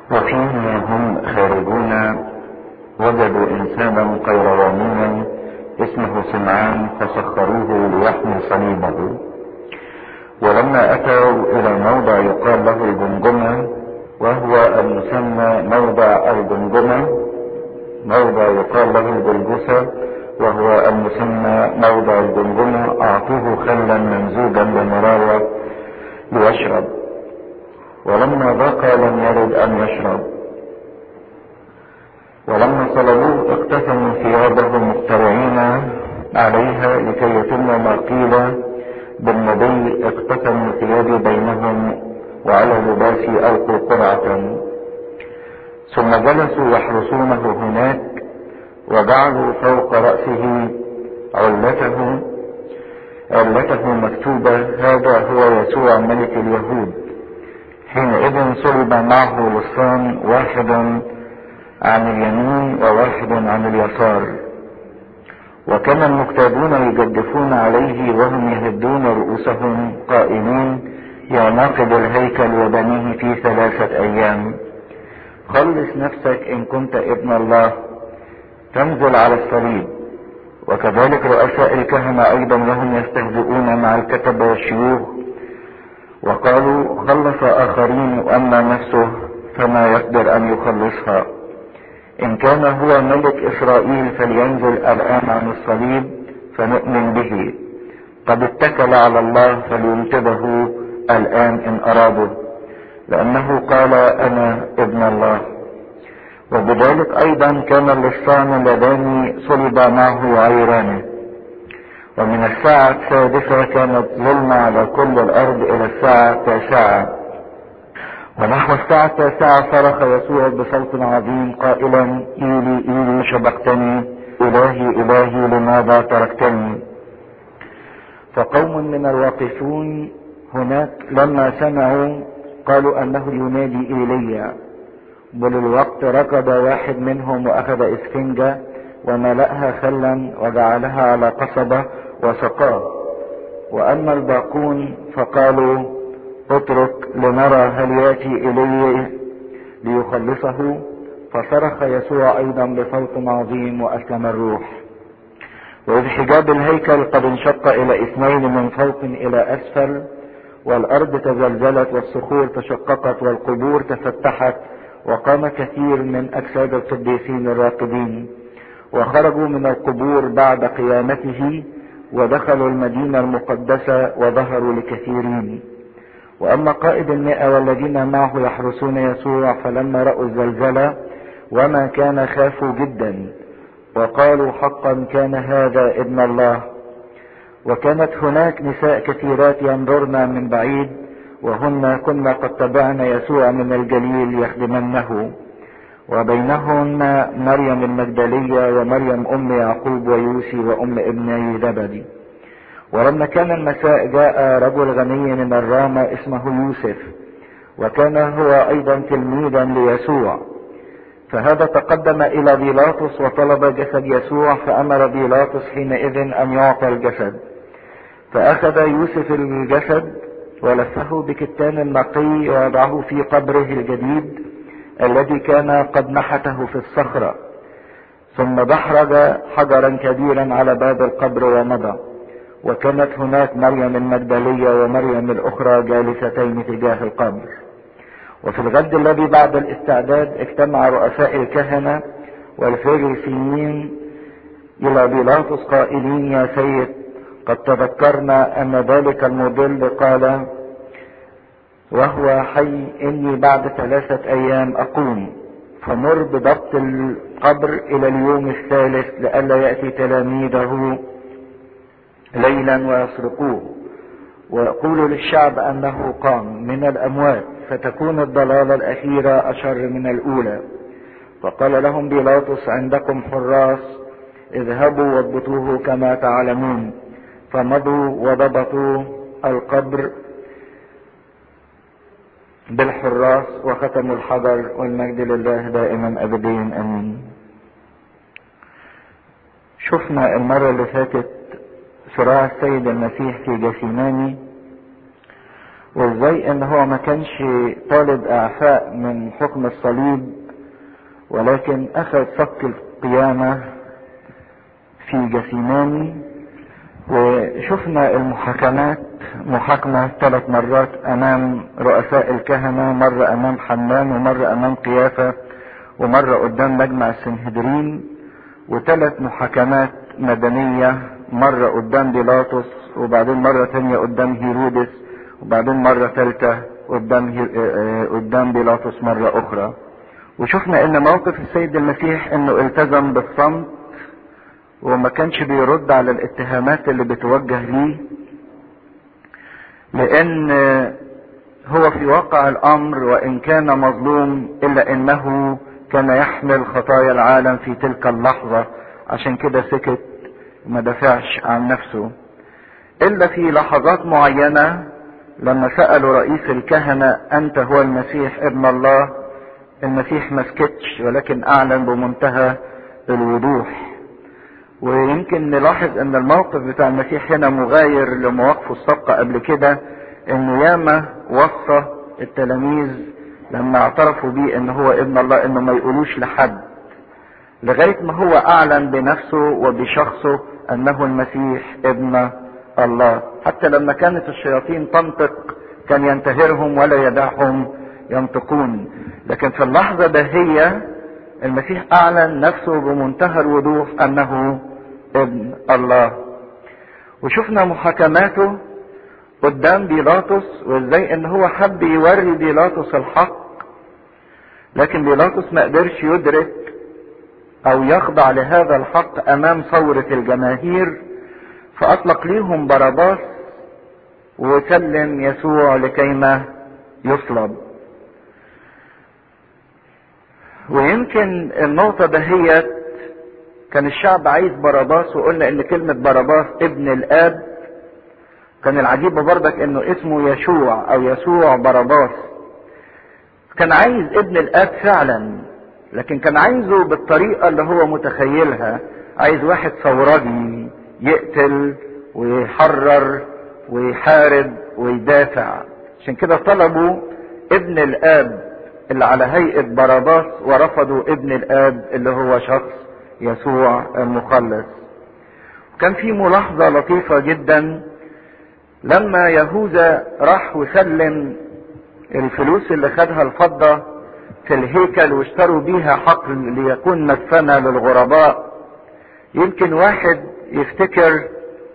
وفيما هم خارجون وجدوا انسانا قيروانيا اسمه سمعان فسخروه ليحمل صليبه ولما اتوا الى موضع يقال له الجمجمة وهو المسمى موضع الجمجمة موضع يقال له الجلجسة وهو المسمى موضع الجمجمة اعطوه خلا ممزوجا بمراوة ليشرب ولما ذاق لم يرد ان يشرب ولما صلبوه اقتسموا ثيابهم مقترعين عليها لكي يتم ما قيل بالنبي اقتسموا ثيابي بينهم وعلى لباسي القوا قرعة ثم جلسوا يحرسونه هناك وجعلوا فوق رأسه علته علته مكتوبة هذا هو يسوع ملك اليهود حينئذ صلب معه لصان واحد عن اليمين وواحد عن اليسار وكان المكتابون يجدفون عليه وهم يهدون رؤوسهم قائمين يا ناقد الهيكل وبنيه في ثلاثة ايام خلص نفسك ان كنت ابن الله تنزل على الصليب وكذلك رؤساء الكهنة ايضا وهم يستهزئون مع الكتبة والشيوخ وقالوا خلص اخرين واما نفسه فما يقدر ان يخلصها ان كان هو ملك اسرائيل فلينزل الان عن الصليب فنؤمن به قد اتكل على الله فلينتبه الان ان ارادوا لانه قال انا ابن الله وبذلك ايضا كان اللصان اللذان صلب معه عيرانه ومن الساعة السادسة كانت ظلمة على كل الارض الى الساعة التاسعة ونحو الساعة التاسعة صرخ يسوع بصوت عظيم قائلا إيلي إيلي شبقتني إلهي إلهي لماذا تركتني فقوم من الواقفون هناك لما سمعوا قالوا أنه ينادي إيليا وللوقت ركض واحد منهم وأخذ إسفنجة وملأها خلا وجعلها على قصبة وسقاه وأما الباقون فقالوا اترك لنرى هل ياتي الي ليخلصه فصرخ يسوع ايضا بصوت عظيم واسلم الروح واذ حجاب الهيكل قد انشق الى اثنين من فوق الى اسفل والارض تزلزلت والصخور تشققت والقبور تفتحت وقام كثير من اجساد القديسين الراقدين وخرجوا من القبور بعد قيامته ودخلوا المدينه المقدسه وظهروا لكثيرين واما قائد المئة والذين معه يحرسون يسوع فلما رأوا الزلزلة وما كان خافوا جدا وقالوا حقا كان هذا ابن الله وكانت هناك نساء كثيرات ينظرن من بعيد وهن كنا قد تبعن يسوع من الجليل يخدمنه وبينهن مريم المجدلية ومريم أم يعقوب ويوسي وأم ابني زبدي ولما كان المساء جاء رجل غني من الرامة اسمه يوسف وكان هو ايضا تلميذا ليسوع فهذا تقدم الى بيلاطس وطلب جسد يسوع فامر بيلاطس حينئذ ان يعطى الجسد فاخذ يوسف الجسد ولفه بكتان نقي ووضعه في قبره الجديد الذي كان قد نحته في الصخرة ثم دحرج حجرا كبيرا على باب القبر ومضى وكانت هناك مريم المجدلية ومريم الأخرى جالستين تجاه القبر وفي الغد الذي بعد الاستعداد اجتمع رؤساء الكهنة والفريسيين إلى بيلاطس قائلين يا سيد قد تذكرنا أن ذلك المضل قال وهو حي إني بعد ثلاثة أيام أقوم فمر بضبط القبر إلى اليوم الثالث لئلا يأتي تلاميذه ليلا ويسرقوه ويقول للشعب انه قام من الاموات فتكون الضلالة الاخيرة اشر من الاولى فقال لهم بيلاطس عندكم حراس اذهبوا واضبطوه كما تعلمون فمضوا وضبطوا القبر بالحراس وختموا الحجر والمجد لله دائما ابديا امين شفنا المرة اللي فاتت صراع السيد المسيح في جسيماني وازاي ان هو ما كانش طالب اعفاء من حكم الصليب ولكن اخذ صك القيامة في جسيماني وشفنا المحاكمات محاكمة ثلاث مرات امام رؤساء الكهنة مرة امام حنان ومرة امام قيافة ومرة قدام مجمع السنهدرين وثلاث محاكمات مدنية مرة قدام بيلاطس وبعدين مرة تانية قدام هيرودس وبعدين مرة ثالثة قدام هي... قدام بيلاطس مرة أخرى وشفنا إن موقف السيد المسيح إنه التزم بالصمت وما كانش بيرد على الاتهامات اللي بتوجه ليه لأن هو في واقع الأمر وإن كان مظلوم إلا إنه كان يحمل خطايا العالم في تلك اللحظة عشان كده سكت وما دافعش عن نفسه إلا في لحظات معينة لما سألوا رئيس الكهنة أنت هو المسيح ابن الله المسيح ما سكتش ولكن أعلن بمنتهى الوضوح ويمكن نلاحظ ان الموقف بتاع المسيح هنا مغاير لمواقفه السابقة قبل كده انه ياما وصى التلاميذ لما اعترفوا بيه ان هو ابن الله انه ما يقولوش لحد لغاية ما هو اعلن بنفسه وبشخصه انه المسيح ابن الله حتى لما كانت الشياطين تنطق كان ينتهرهم ولا يدعهم ينطقون لكن في اللحظة دهية المسيح اعلن نفسه بمنتهى الوضوح انه ابن الله وشفنا محاكماته قدام بيلاطس وازاي ان هو حب يوري بيلاطس الحق لكن بيلاطس ما قدرش يدرك او يخضع لهذا الحق امام ثورة الجماهير فاطلق ليهم باراباس وسلم يسوع لكيما يصلب ويمكن النقطة دهيت كان الشعب عايز باراباس وقلنا ان كلمة باراباس ابن الاب كان العجيبة برضك انه اسمه يشوع او يسوع باراباس كان عايز ابن الاب فعلا لكن كان عايزه بالطريقة اللي هو متخيلها عايز واحد ثورجي يقتل ويحرر ويحارب ويدافع عشان كده طلبوا ابن الاب اللي على هيئة باراباس ورفضوا ابن الاب اللي هو شخص يسوع المخلص كان في ملاحظة لطيفة جدا لما يهوذا راح وسلم الفلوس اللي خدها الفضة في الهيكل واشتروا بيها حقل ليكون مسكنة للغرباء يمكن واحد يفتكر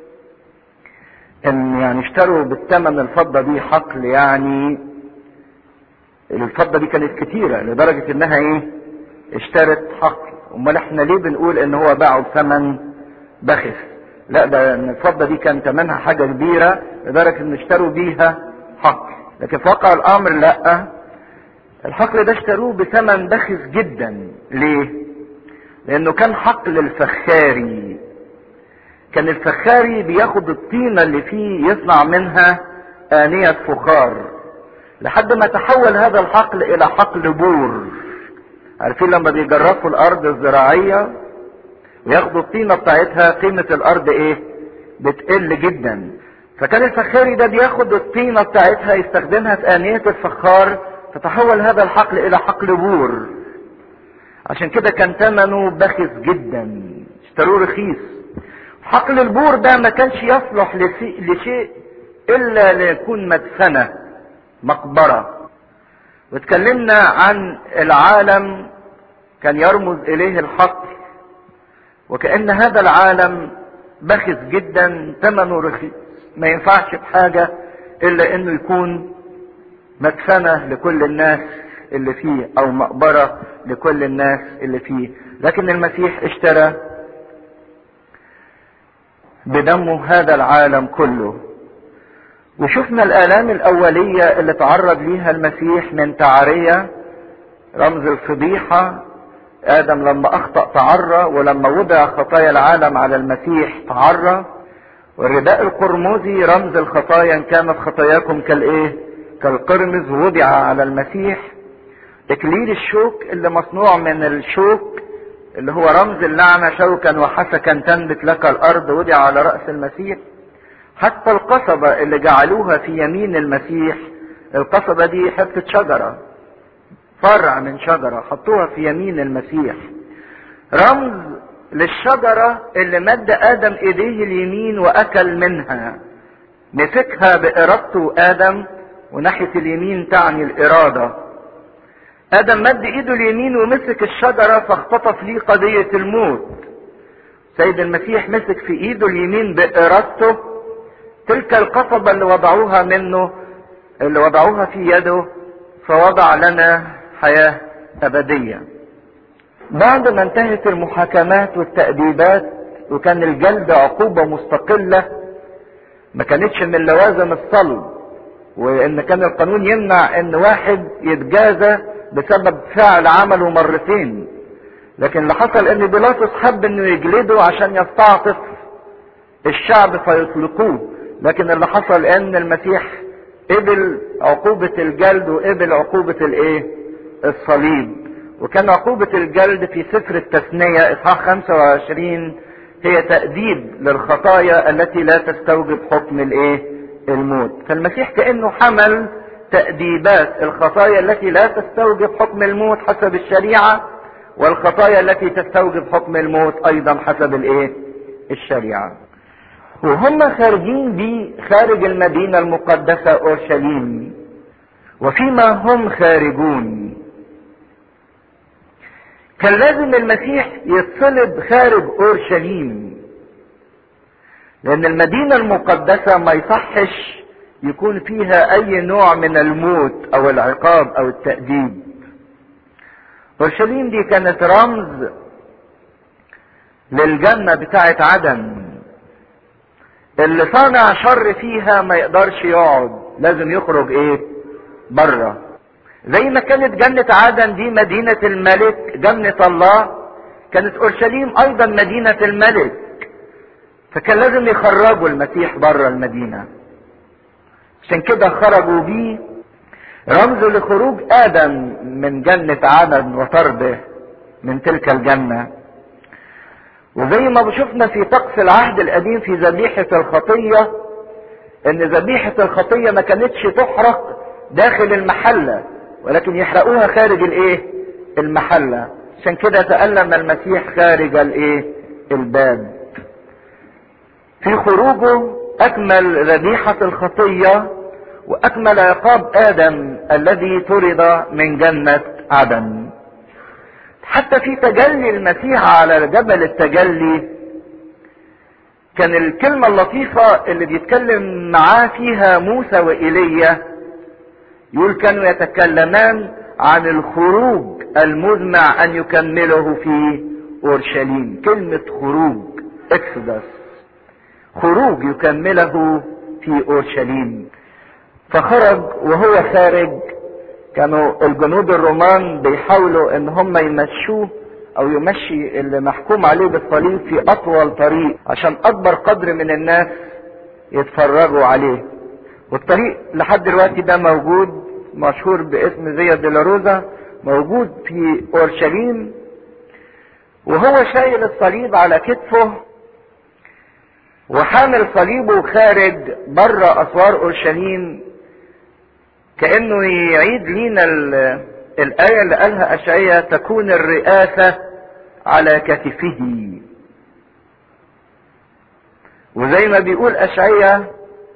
ان يعني اشتروا بالثمن الفضة دي حقل يعني الفضة دي كانت كتيرة لدرجة انها ايه اشترت حقل امال احنا ليه بنقول ان هو باعه بثمن بخس لا ده ان الفضة دي كان ثمنها حاجة كبيرة لدرجة ان اشتروا بيها حقل لكن في واقع الامر لا الحقل ده اشتروه بثمن بخس جدا ليه لانه كان حقل الفخاري كان الفخاري بياخد الطينة اللي فيه يصنع منها آنية فخار لحد ما تحول هذا الحقل الى حقل بور عارفين لما بيجرفوا الارض الزراعية وياخدوا الطينة بتاعتها قيمة الارض ايه بتقل جدا فكان الفخاري ده بياخد الطينة بتاعتها يستخدمها في آنية الفخار فتحول هذا الحقل الى حقل بور عشان كده كان ثمنه بخس جدا اشتروه رخيص حقل البور ده ما كانش يصلح لشيء الا ليكون مدفنه مقبرة واتكلمنا عن العالم كان يرمز اليه الحقل وكأن هذا العالم بخس جدا ثمنه رخيص ما ينفعش بحاجة الا انه يكون مدفنة لكل الناس اللي فيه او مقبرة لكل الناس اللي فيه لكن المسيح اشترى بدمه هذا العالم كله وشفنا الآلام الأولية اللي تعرض ليها المسيح من تعرية رمز الفضيحة آدم لما أخطأ تعرى ولما وضع خطايا العالم على المسيح تعرى والرداء القرمزي رمز الخطايا إن كانت خطاياكم كالإيه؟ كالقرمز وضع على المسيح إكليل الشوك اللي مصنوع من الشوك اللي هو رمز اللعنة شوكا وحسكا تنبت لك الأرض وضع على رأس المسيح حتى القصبة اللي جعلوها في يمين المسيح القصبة دي حتة شجرة فرع من شجرة حطوها في يمين المسيح رمز للشجرة اللي مد آدم إيديه اليمين وأكل منها مسكها بإرادته آدم وناحية اليمين تعني الإرادة آدم مد إيده اليمين ومسك الشجرة فاختطف ليه قضية الموت سيد المسيح مسك في إيده اليمين بإرادته تلك القصبة اللي وضعوها منه اللي وضعوها في يده فوضع لنا حياة أبدية بعد ما انتهت المحاكمات والتأديبات وكان الجلد عقوبة مستقلة ما كانتش من لوازم الصلب وان كان القانون يمنع ان واحد يتجازى بسبب فعل عمله مرتين لكن اللي حصل ان بيلاطس حب انه يجلده عشان يستعطف الشعب فيطلقوه لكن اللي حصل ان المسيح قبل عقوبة الجلد وقبل عقوبة الايه الصليب وكان عقوبة الجلد في سفر التثنية اصحاح 25 هي تأديب للخطايا التي لا تستوجب حكم الايه الموت فالمسيح كأنه حمل تأديبات الخطايا التي لا تستوجب حكم الموت حسب الشريعة والخطايا التي تستوجب حكم الموت ايضا حسب الايه الشريعة وهم خارجين بيه خارج المدينة المقدسة اورشليم وفيما هم خارجون كان لازم المسيح يتصلب خارج اورشليم لان المدينة المقدسة ما يصحش يكون فيها اي نوع من الموت او العقاب او التأديب اورشليم دي كانت رمز للجنة بتاعت عدن اللي صانع شر فيها ما يقدرش يقعد لازم يخرج ايه بره زي ما كانت جنة عدن دي مدينة الملك جنة الله كانت اورشليم ايضا مدينة الملك فكان لازم يخرجوا المسيح بره المدينة عشان كده خرجوا بيه رمز لخروج ادم من جنة عدن وطرده من تلك الجنة وزي ما بشوفنا في طقس العهد القديم في ذبيحة الخطية ان ذبيحة الخطية ما كانتش تحرق داخل المحلة ولكن يحرقوها خارج الايه المحلة عشان كده تألم المسيح خارج الايه الباب في خروجه اكمل ذبيحة الخطية واكمل عقاب ادم الذي طرد من جنة عدن حتى في تجلي المسيح على جبل التجلي كان الكلمة اللطيفة اللي بيتكلم معاه فيها موسى وإيليا يقول كانوا يتكلمان عن الخروج المزمع أن يكمله في أورشليم كلمة خروج اكسودس خروج يكمله في أورشليم فخرج وهو خارج كانوا الجنود الرومان بيحاولوا ان هم يمشوه او يمشي اللي محكوم عليه بالصليب في اطول طريق عشان اكبر قدر من الناس يتفرجوا عليه والطريق لحد دلوقتي ده موجود مشهور باسم زي ديلاروزا موجود في اورشليم وهو شايل الصليب على كتفه وحامل صليبه خارج بره اسوار اورشليم كانه يعيد لينا الايه اللي قالها اشعياء تكون الرئاسه على كتفه وزي ما بيقول اشعياء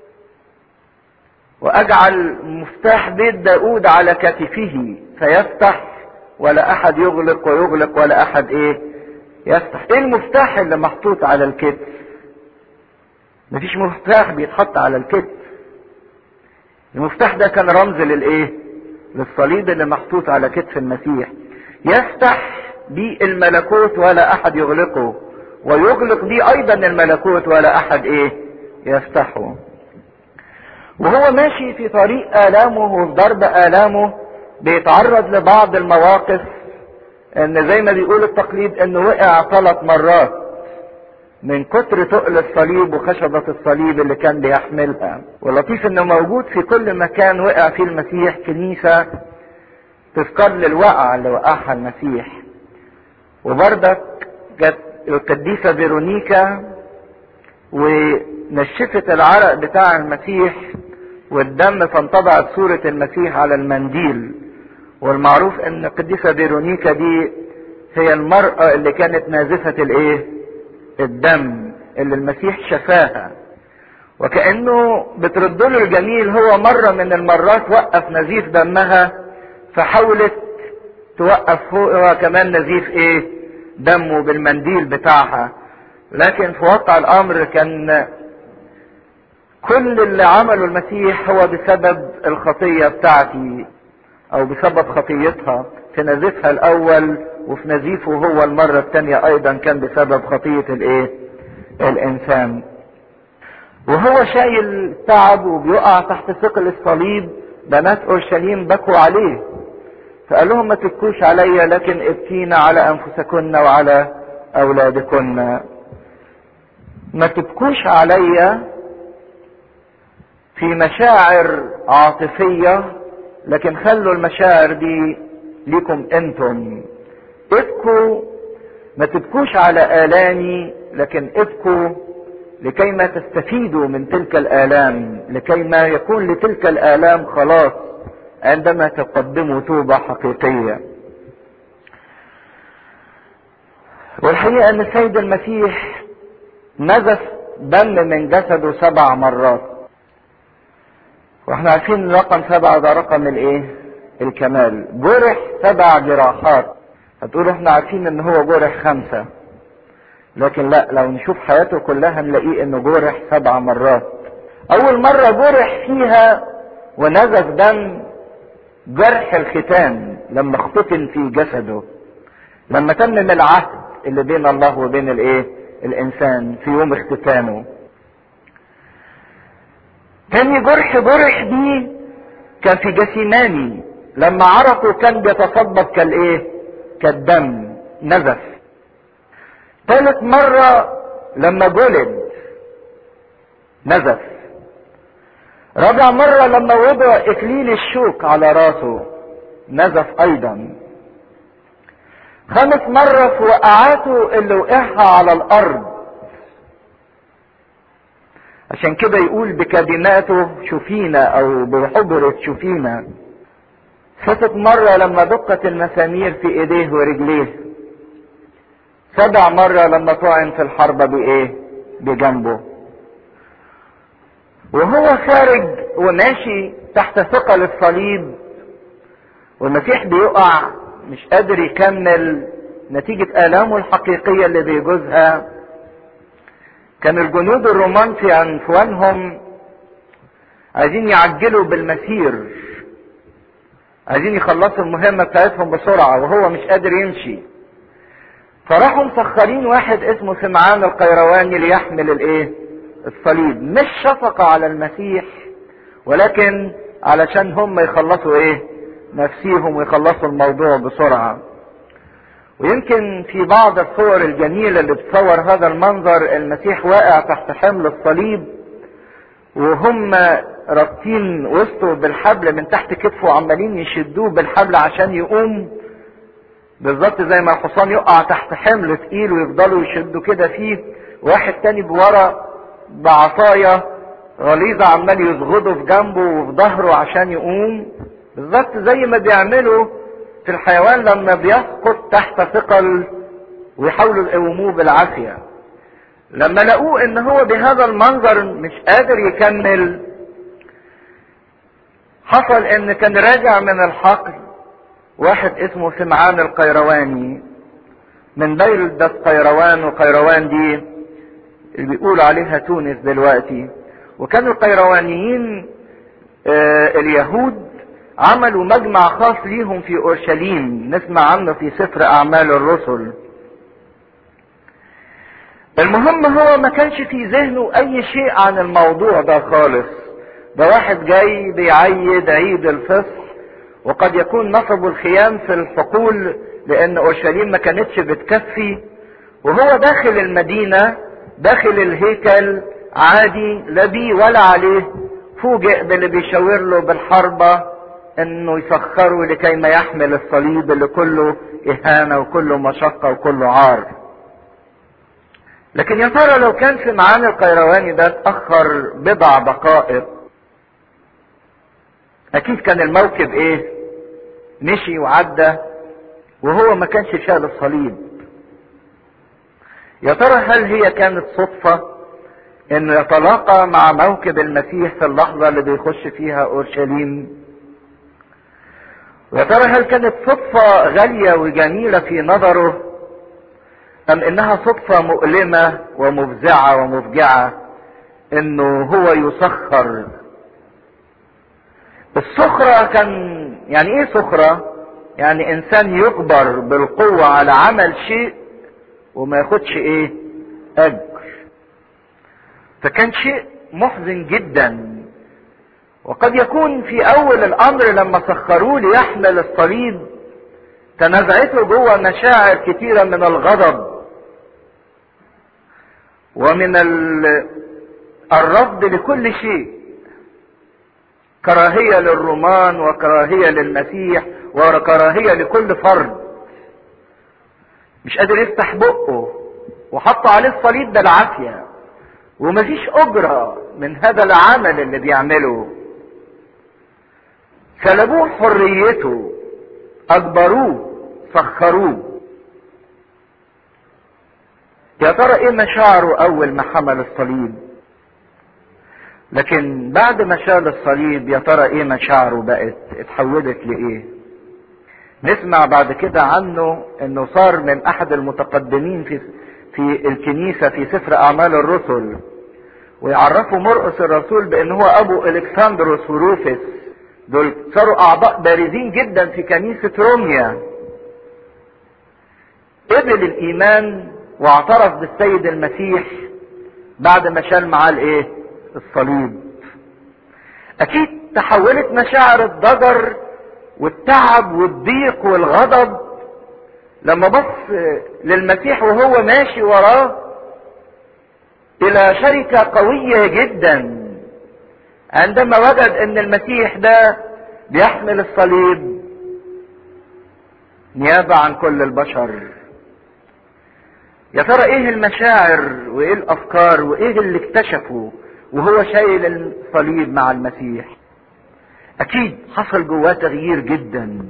واجعل مفتاح بيت داود على كتفه فيفتح ولا احد يغلق ويغلق ولا احد ايه يفتح ايه المفتاح اللي محطوط على الكتف مفيش مفتاح بيتحط على الكتف المفتاح ده كان رمز للايه للصليب اللي محطوط على كتف المسيح يفتح بيه الملكوت ولا احد يغلقه ويغلق بيه ايضا الملكوت ولا احد ايه يفتحه وهو ماشي في طريق آلامه وفي ضرب آلامه بيتعرض لبعض المواقف ان زي ما بيقول التقليد انه وقع ثلاث مرات من كتر تقل الصليب وخشبة الصليب اللي كان بيحملها واللطيف انه موجود في كل مكان وقع فيه المسيح كنيسة تذكر للوقعة اللي وقعها المسيح وبردك جت القديسة فيرونيكا ونشفت العرق بتاع المسيح والدم فانطبعت صورة المسيح على المنديل والمعروف ان القديسة فيرونيكا دي هي المرأة اللي كانت نازفة الايه الدم اللي المسيح شفاها وكأنه بترد له الجميل هو مرة من المرات وقف نزيف دمها فحاولت توقف هو كمان نزيف ايه دمه بالمنديل بتاعها لكن في واقع الامر كان كل اللي عمله المسيح هو بسبب الخطية بتاعتي او بسبب خطيتها في نزيفها الاول وفي نزيفه هو المرة الثانية ايضا كان بسبب خطية الايه الانسان وهو شايل تعب وبيقع تحت ثقل الصليب بنات اورشليم بكوا عليه فقال لهم ما تبكوش عليا لكن ابكينا على انفسكن وعلى اولادكن ما تبكوش عليا في مشاعر عاطفية لكن خلوا المشاعر دي ليكم انتم ابكوا ما تبكوش على آلامي لكن ابكوا لكي ما تستفيدوا من تلك الآلام لكي ما يكون لتلك الآلام خلاص عندما تقدموا توبة حقيقية والحقيقة ان السيد المسيح نزف دم من جسده سبع مرات واحنا عارفين رقم سبعة ده رقم الايه الكمال جرح سبع جراحات هتقولوا احنا عارفين ان هو جرح خمسة لكن لا لو نشوف حياته كلها نلاقيه انه جرح سبع مرات اول مرة جرح فيها ونزف دم جرح الختان لما اختتن في جسده لما تمم العهد اللي بين الله وبين الايه الانسان في يوم اختتانه تاني جرح جرح بيه كان في جسيماني لما عرقه كان بيتصبب كالايه كالدم نزف ثالث مرة لما جلد نزف رابع مرة لما وضع اكليل الشوك على راسه نزف ايضا خامس مرة في وقعاته اللي وقعها على الارض عشان كده يقول بكلماته شوفينا او بحضرة شوفينا ست مرة لما دقت المسامير في ايديه ورجليه سبع مرة لما طعن في الحرب بايه بجنبه وهو خارج وماشي تحت ثقل الصليب والمسيح بيقع مش قادر يكمل نتيجة آلامه الحقيقية اللي بيجوزها كان الجنود الرومان في عنفوانهم عايزين يعجلوا بالمسير عايزين يخلصوا المهمة بتاعتهم بسرعة وهو مش قادر يمشي فراحوا مسخرين واحد اسمه سمعان القيرواني ليحمل الايه الصليب مش شفقة على المسيح ولكن علشان هم يخلصوا ايه نفسيهم ويخلصوا الموضوع بسرعة ويمكن في بعض الصور الجميلة اللي بتصور هذا المنظر المسيح واقع تحت حمل الصليب وهم رابطين وسطه بالحبل من تحت كتفه وعمالين يشدوه بالحبل عشان يقوم بالظبط زي ما الحصان يقع تحت حمل تقيل ويفضلوا يشدوا كده فيه واحد تاني بورا بعصاية غليظة عمال يزغده في جنبه وفي ظهره عشان يقوم بالظبط زي ما بيعملوا في الحيوان لما بيسقط تحت ثقل ويحاولوا يقوموه بالعافية لما لقوه ان هو بهذا المنظر مش قادر يكمل حصل ان كان راجع من الحقل واحد اسمه سمعان القيرواني من بلدة قيروان وقيروان دي اللي بيقول عليها تونس دلوقتي وكانوا القيروانيين آه اليهود عملوا مجمع خاص ليهم في اورشليم نسمع عنه في سفر اعمال الرسل المهم هو ما كانش في ذهنه اي شيء عن الموضوع ده خالص ده واحد جاي بيعيد عيد الفصح وقد يكون نصبوا الخيام في الحقول لان اورشليم ما كانتش بتكفي وهو داخل المدينة داخل الهيكل عادي لا بيه ولا عليه فوجئ باللي بيشاور له بالحربة انه يسخره لكي ما يحمل الصليب اللي كله اهانة وكله مشقة وكله عار لكن يا ترى لو كان في معاني القيرواني ده اتأخر بضع دقائق اكيد كان الموكب ايه مشي وعدى وهو ما كانش شال الصليب يا ترى هل هي كانت صدفة انه يتلاقى مع موكب المسيح في اللحظة اللي بيخش فيها اورشليم ويا ترى هل كانت صدفة غالية وجميلة في نظره ام انها صدفة مؤلمة ومفزعة ومفجعة انه هو يسخر السخرة كان يعني ايه سخرة يعني انسان يجبر بالقوة على عمل شيء وما ياخدش ايه اجر فكان شيء محزن جدا وقد يكون في اول الامر لما سخروه ليحمل الصليب تنازعته جوه مشاعر كتيرة من الغضب ومن الرفض لكل شيء كراهية للرومان وكراهية للمسيح وكراهية لكل فرد مش قادر يفتح بقه وحط عليه الصليب بالعافية ومفيش أجرة من هذا العمل اللي بيعمله سلبوه حريته أجبروه سخروه يا ترى ايه مشاعره اول ما حمل الصليب لكن بعد ما شال الصليب يا ترى ايه مشاعره بقت اتحولت لايه نسمع بعد كده عنه انه صار من احد المتقدمين في في الكنيسة في سفر اعمال الرسل ويعرفوا مرقس الرسول بان هو ابو الكسندروس وروفس دول صاروا اعضاء بارزين جدا في كنيسة روميا قبل الايمان واعترف بالسيد المسيح بعد ما شال معاه الايه الصليب اكيد تحولت مشاعر الضجر والتعب والضيق والغضب لما بص للمسيح وهو ماشي وراه الى شركة قوية جدا عندما وجد ان المسيح ده بيحمل الصليب نيابة عن كل البشر يا ترى ايه المشاعر وايه الافكار وايه اللي اكتشفوا وهو شايل الصليب مع المسيح اكيد حصل جواه تغيير جدا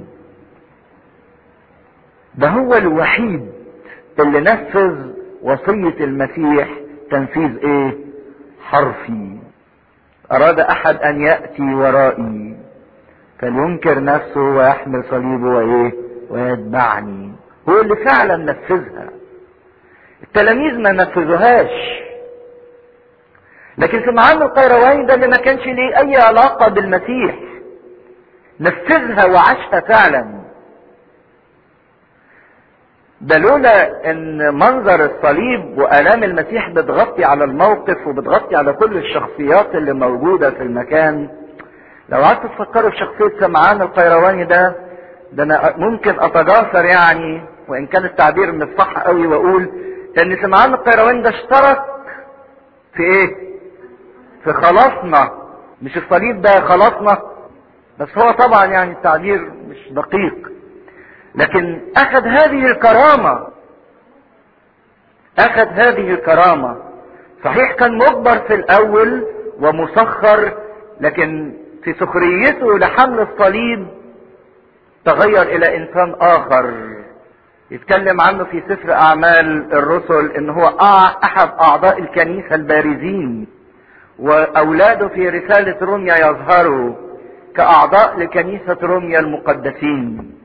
ده هو الوحيد اللي نفذ وصية المسيح تنفيذ ايه حرفي اراد احد ان يأتي ورائي فلينكر نفسه ويحمل صليبه وايه ويتبعني هو اللي فعلا نفذها التلاميذ ما نفذوهاش لكن سمعان القيرواني ده اللي ما كانش ليه اي علاقة بالمسيح نفذها وعاشها فعلا ده لولا ان منظر الصليب والام المسيح بتغطي على الموقف وبتغطي على كل الشخصيات اللي موجودة في المكان لو قعدتوا تفكروا في شخصية سمعان القيرواني ده ده انا ممكن اتجاسر يعني وان كان التعبير مش صح قوي واقول ان سمعان القيرواني ده اشترك في ايه في خلاصنا مش الصليب ده خلاصنا بس هو طبعا يعني التعبير مش دقيق لكن اخذ هذه الكرامة اخذ هذه الكرامة صحيح كان مجبر في الاول ومسخر لكن في سخريته لحمل الصليب تغير الى انسان اخر يتكلم عنه في سفر اعمال الرسل ان هو احد اعضاء الكنيسة البارزين واولاده في رسالة روميا يظهروا كاعضاء لكنيسة روميا المقدسين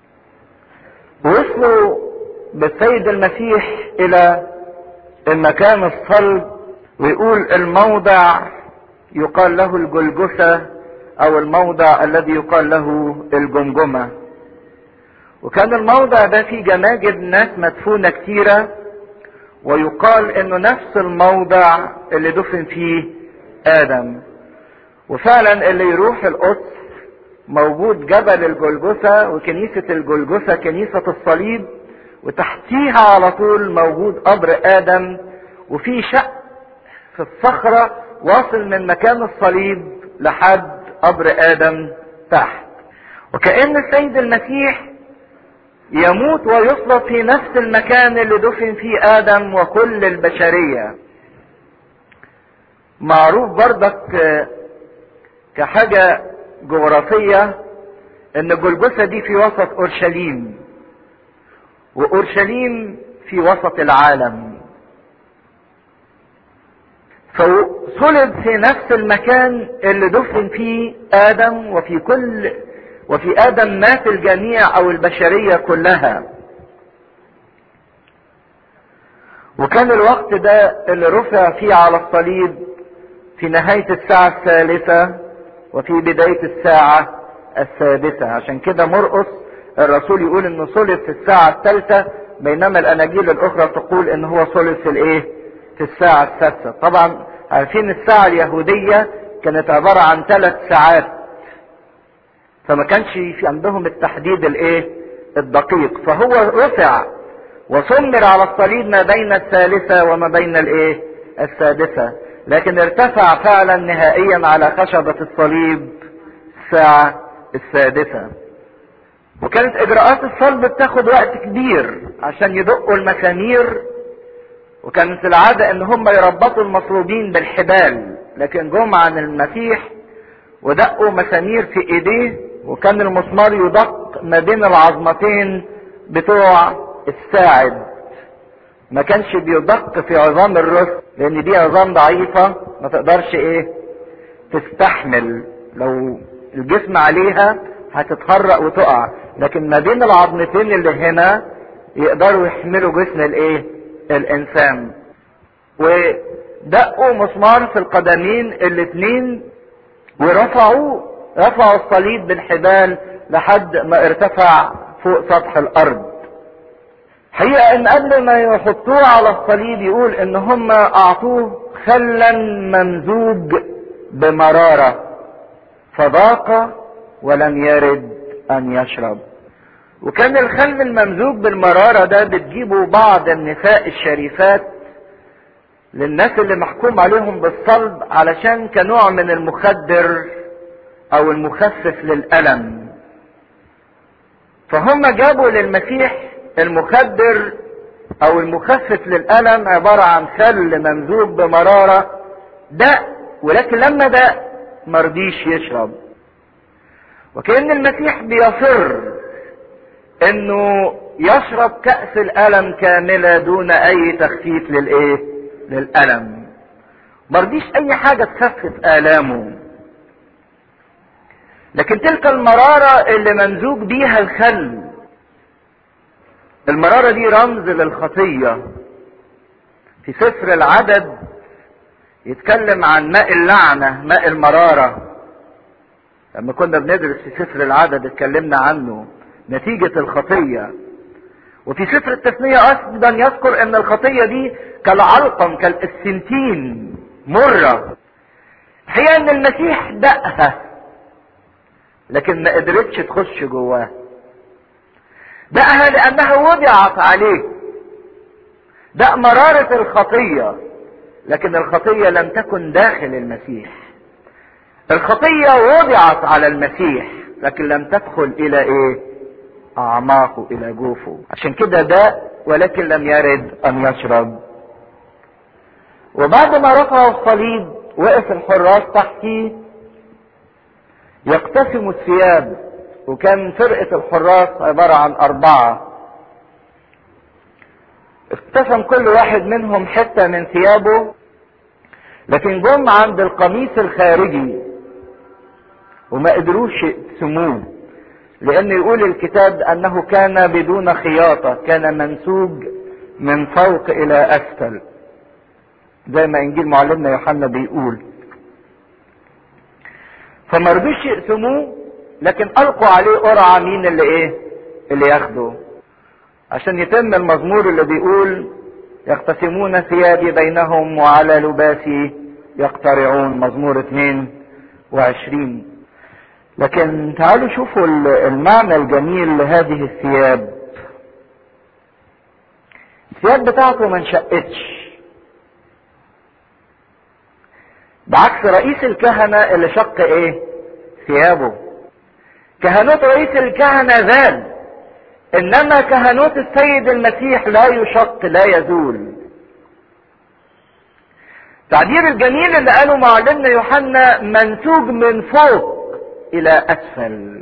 وصلوا بالسيد المسيح الى المكان الصلب ويقول الموضع يقال له الجلجثة او الموضع الذي يقال له الجمجمة وكان الموضع ده فيه جماجم ناس مدفونة كتيرة ويقال انه نفس الموضع اللي دفن فيه ادم وفعلا اللي يروح القدس موجود جبل الجلجثة وكنيسة الجلجثة كنيسة الصليب وتحتيها على طول موجود قبر ادم وفي شق في الصخرة واصل من مكان الصليب لحد قبر ادم تحت وكأن السيد المسيح يموت ويصلب في نفس المكان اللي دفن فيه ادم وكل البشرية معروف بردك كحاجة جغرافية ان جلجثة دي في وسط اورشليم واورشليم في وسط العالم فصلب في نفس المكان اللي دفن فيه ادم وفي كل وفي ادم مات الجميع او البشرية كلها وكان الوقت ده اللي رفع فيه على الصليب في نهاية الساعة الثالثة وفي بداية الساعة السادسة عشان كده مرقص الرسول يقول انه صلب في الساعة الثالثة بينما الاناجيل الاخرى تقول ان هو صلب في الايه في الساعة السادسة طبعا عارفين الساعة اليهودية كانت عبارة عن ثلاث ساعات فما كانش في عندهم التحديد الايه الدقيق فهو رفع وسمر على الصليب ما بين الثالثة وما بين الايه السادسة لكن ارتفع فعلا نهائيا على خشبة الصليب الساعة السادسة وكانت اجراءات الصلب بتاخد وقت كبير عشان يدقوا المسامير وكانت العادة ان هم يربطوا المصلوبين بالحبال لكن جم عن المسيح ودقوا مسامير في ايديه وكان المسمار يدق ما بين العظمتين بتوع الساعد ما كانش بيدق في عظام الرس لان دي عظام ضعيفة ما تقدرش ايه تستحمل لو الجسم عليها هتتخرق وتقع لكن ما بين العظمتين اللي هنا يقدروا يحملوا جسم الايه الانسان ودقوا مسمار في القدمين الاتنين ورفعوا رفعوا الصليب بالحبال لحد ما ارتفع فوق سطح الارض حقيقة ان قبل ما يحطوه على الصليب يقول ان هم اعطوه خلا ممزوج بمرارة فضاق ولم يرد ان يشرب وكان الخل الممزوج بالمرارة ده بتجيبه بعض النساء الشريفات للناس اللي محكوم عليهم بالصلب علشان كنوع من المخدر او المخفف للألم فهم جابوا للمسيح المخدر او المخفف للألم عبارة عن خل ممزوج بمرارة دق ولكن لما دق مرضيش يشرب وكأن المسيح بيصر انه يشرب كأس الألم كاملة دون اي تخفيف للايه للألم مرضيش اي حاجة تخفف آلامه لكن تلك المرارة اللي ممزوج بيها الخل المرارة دي رمز للخطية في سفر العدد يتكلم عن ماء اللعنة ماء المرارة لما كنا بندرس في سفر العدد اتكلمنا عنه نتيجة الخطية وفي سفر التثنية ايضا يذكر ان الخطية دي كالعلقم كالاسنتين مرة هي ان المسيح دقها لكن ما قدرتش تخش جواه دقها لانها وضعت عليه دق مرارة الخطية لكن الخطية لم تكن داخل المسيح الخطية وضعت على المسيح لكن لم تدخل الى ايه اعماقه الى جوفه عشان كده داء ولكن لم يرد ان يشرب وبعد ما رفعوا الصليب وقف الحراس تحتيه يقتسموا الثياب وكان فرقة الحراس عبارة عن أربعة اقتسم كل واحد منهم حتة من ثيابه لكن جم عند القميص الخارجي وما قدروش يقسموه لأن يقول الكتاب أنه كان بدون خياطة كان منسوج من فوق إلى أسفل زي ما إنجيل معلمنا يوحنا بيقول فما رضوش يقسموه لكن ألقوا عليه قرعة مين اللي إيه اللي ياخده عشان يتم المزمور اللي بيقول يقتسمون ثيابي بينهم وعلى لباسي يقترعون مزمور 22 لكن تعالوا شوفوا المعنى الجميل لهذه الثياب الثياب بتاعته ما انشقتش بعكس رئيس الكهنة اللي شق ايه ثيابه كهنوت رئيس الكهنة زاد انما كهنوت السيد المسيح لا يشق لا يزول تعبير الجميل اللي قاله معلمنا يوحنا منسوج من فوق الى اسفل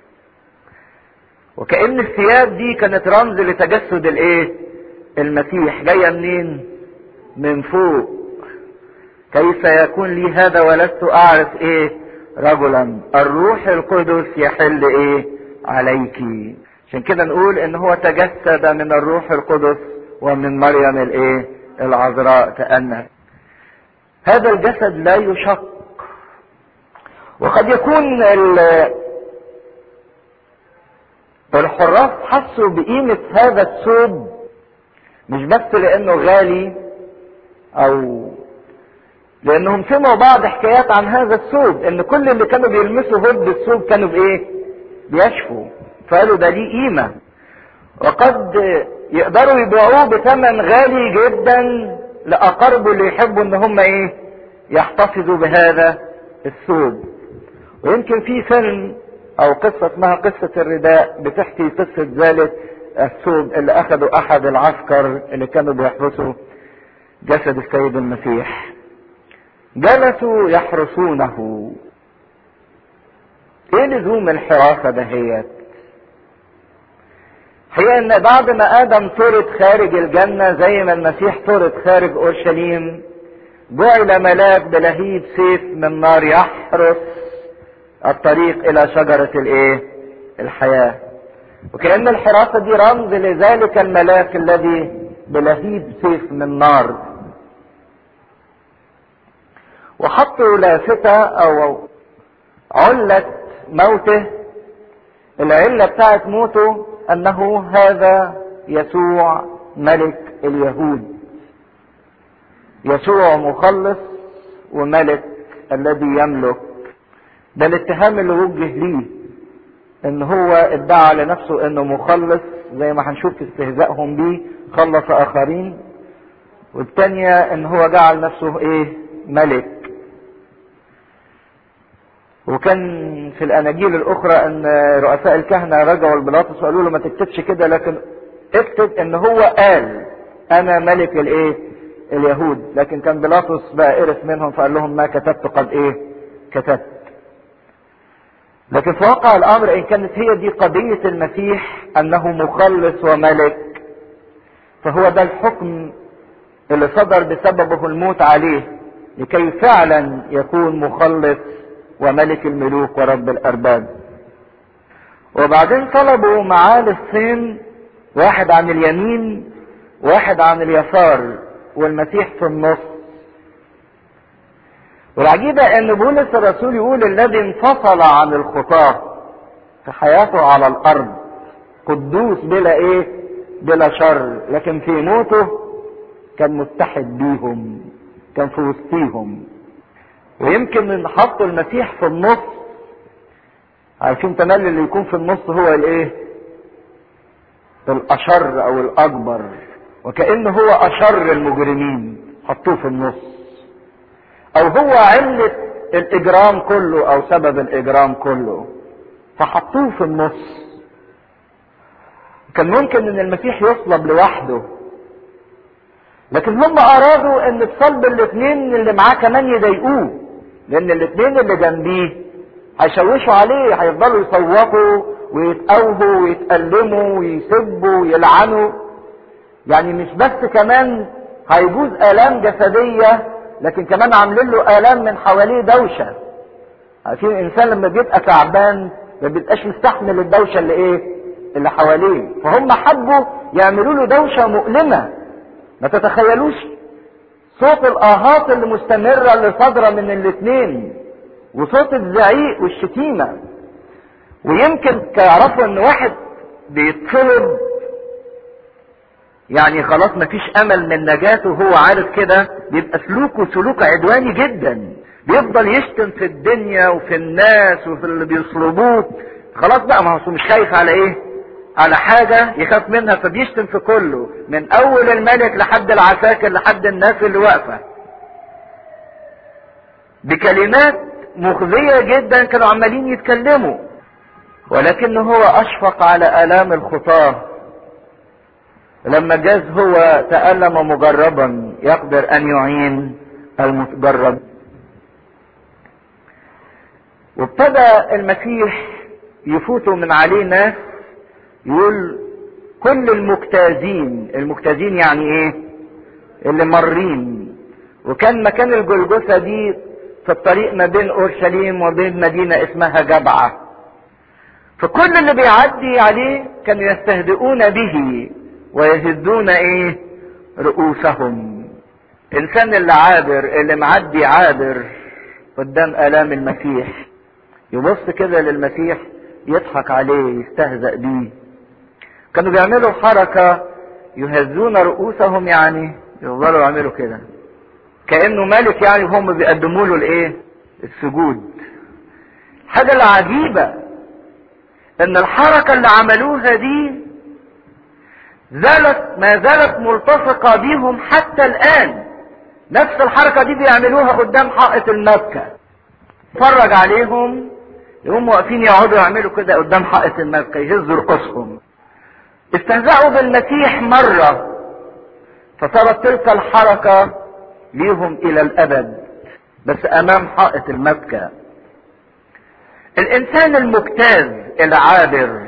وكأن الثياب دي كانت رمز لتجسد الايه المسيح جاية منين من فوق كيف يكون لي هذا ولست اعرف ايه رجلا الروح القدس يحل ايه عليك عشان كده نقول ان هو تجسد من الروح القدس ومن مريم الايه العذراء تأنى هذا الجسد لا يشق وقد يكون الحراس حسوا بقيمة هذا الثوب مش بس لانه غالي او لانهم سمعوا بعض حكايات عن هذا الثوب ان كل اللي كانوا بيلمسوا هود بالثوب كانوا بايه بيشفوا فقالوا ده ليه قيمة وقد يقدروا يبيعوه بثمن غالي جدا لأقاربه اللي يحبوا ان هم ايه يحتفظوا بهذا الثوب ويمكن في فيلم او قصة اسمها قصة الرداء بتحكي قصة ذلك الثوب اللي اخذه احد العسكر اللي كانوا بيحرسوا جسد السيد المسيح جلسوا يحرسونه ايه لزوم الحراسة دهيت هي ان بعد ما ادم طرد خارج الجنة زي ما المسيح طرد خارج اورشليم جعل ملاك بلهيب سيف من نار يحرس الطريق الى شجرة الايه الحياة وكأن الحراسة دي رمز لذلك الملاك الذي بلهيب سيف من نار وحطوا لافتة او علة موته العلة بتاعت موته انه هذا يسوع ملك اليهود يسوع مخلص وملك الذي يملك ده الاتهام اللي وجه ليه ان هو ادعى لنفسه انه مخلص زي ما هنشوف في استهزائهم بيه خلص اخرين والتانية ان هو جعل نفسه ايه ملك وكان في الاناجيل الاخرى ان رؤساء الكهنة رجعوا لبيلاطس وقالوا له ما تكتبش كده لكن اكتب ان هو قال انا ملك الايه اليهود لكن كان بيلاطس بقى قرف منهم فقال لهم ما كتبت قد ايه كتبت لكن في واقع الامر ان كانت هي دي قضية المسيح انه مخلص وملك فهو ده الحكم اللي صدر بسببه الموت عليه لكي فعلا يكون مخلص وملك الملوك ورب الارباب وبعدين طلبوا معاه للصين واحد عن اليمين واحد عن اليسار والمسيح في النص والعجيبة ان بولس الرسول يقول الذي انفصل عن الخطاة في حياته على الارض قدوس بلا ايه بلا شر لكن في موته كان متحد بيهم كان في وسطيهم ويمكن ان حط المسيح في النص عارفين تملي اللي يكون في النص هو الايه الاشر او الاكبر وكأنه هو اشر المجرمين حطوه في النص او هو علة الاجرام كله او سبب الاجرام كله فحطوه في النص كان ممكن ان المسيح يصلب لوحده لكن هم ارادوا ان بصلب الاثنين اللي معاه كمان يضايقوه لان الاثنين اللي جنبيه هيشوشوا عليه هيفضلوا يصوتوا ويتقوهوا ويتألموا ويسبوا ويلعنوا يعني مش بس كمان هيجوز آلام جسدية لكن كمان عاملين له آلام من حواليه دوشة عارفين الإنسان لما بيبقى تعبان ما بيبقاش مستحمل الدوشة اللي إيه؟ اللي حواليه فهم حبوا يعملوا له دوشة مؤلمة ما تتخيلوش صوت الآهات اللي مستمرة اللي صادرة من الاتنين وصوت الزعيق والشتيمة ويمكن تعرفوا ان واحد بيتصلب يعني خلاص مفيش امل من نجاته وهو عارف كده بيبقى سلوكه سلوك عدواني جدا بيفضل يشتم في الدنيا وفي الناس وفي اللي بيصلبوه خلاص بقى ما هو مش خايف على ايه على حاجة يخاف منها فبيشتم في كله من اول الملك لحد العساكر لحد الناس اللي واقفة بكلمات مخزية جدا كانوا عمالين يتكلموا ولكن هو اشفق على الام الخطاه لما جاز هو تألم مجربا يقدر ان يعين المتجرب وابتدى المسيح يفوتوا من عليه ناس يقول كل المجتازين المجتازين يعني ايه اللي مارين وكان مكان الجلجثة دي في الطريق ما بين اورشليم وبين مدينة اسمها جبعة فكل اللي بيعدي عليه كانوا يستهدئون به ويهدون ايه رؤوسهم الانسان اللي عابر اللي معدي عابر قدام الام المسيح يبص كده للمسيح يضحك عليه يستهزأ بيه كانوا بيعملوا حركة يهزون رؤوسهم يعني يفضلوا يعملوا كده كأنه ملك يعني وهم بيقدموا له الايه السجود الحاجة العجيبة ان الحركة اللي عملوها دي زالت ما زالت ملتصقة بيهم حتى الآن نفس الحركة دي بيعملوها قدام حائط المكة اتفرج عليهم يقوموا واقفين يقعدوا يعملوا كده قدام حائط المكة يهزوا رؤوسهم استهزأوا بالمسيح مرة فصارت تلك الحركة ليهم إلى الأبد بس أمام حائط المكة الإنسان المجتاز العابر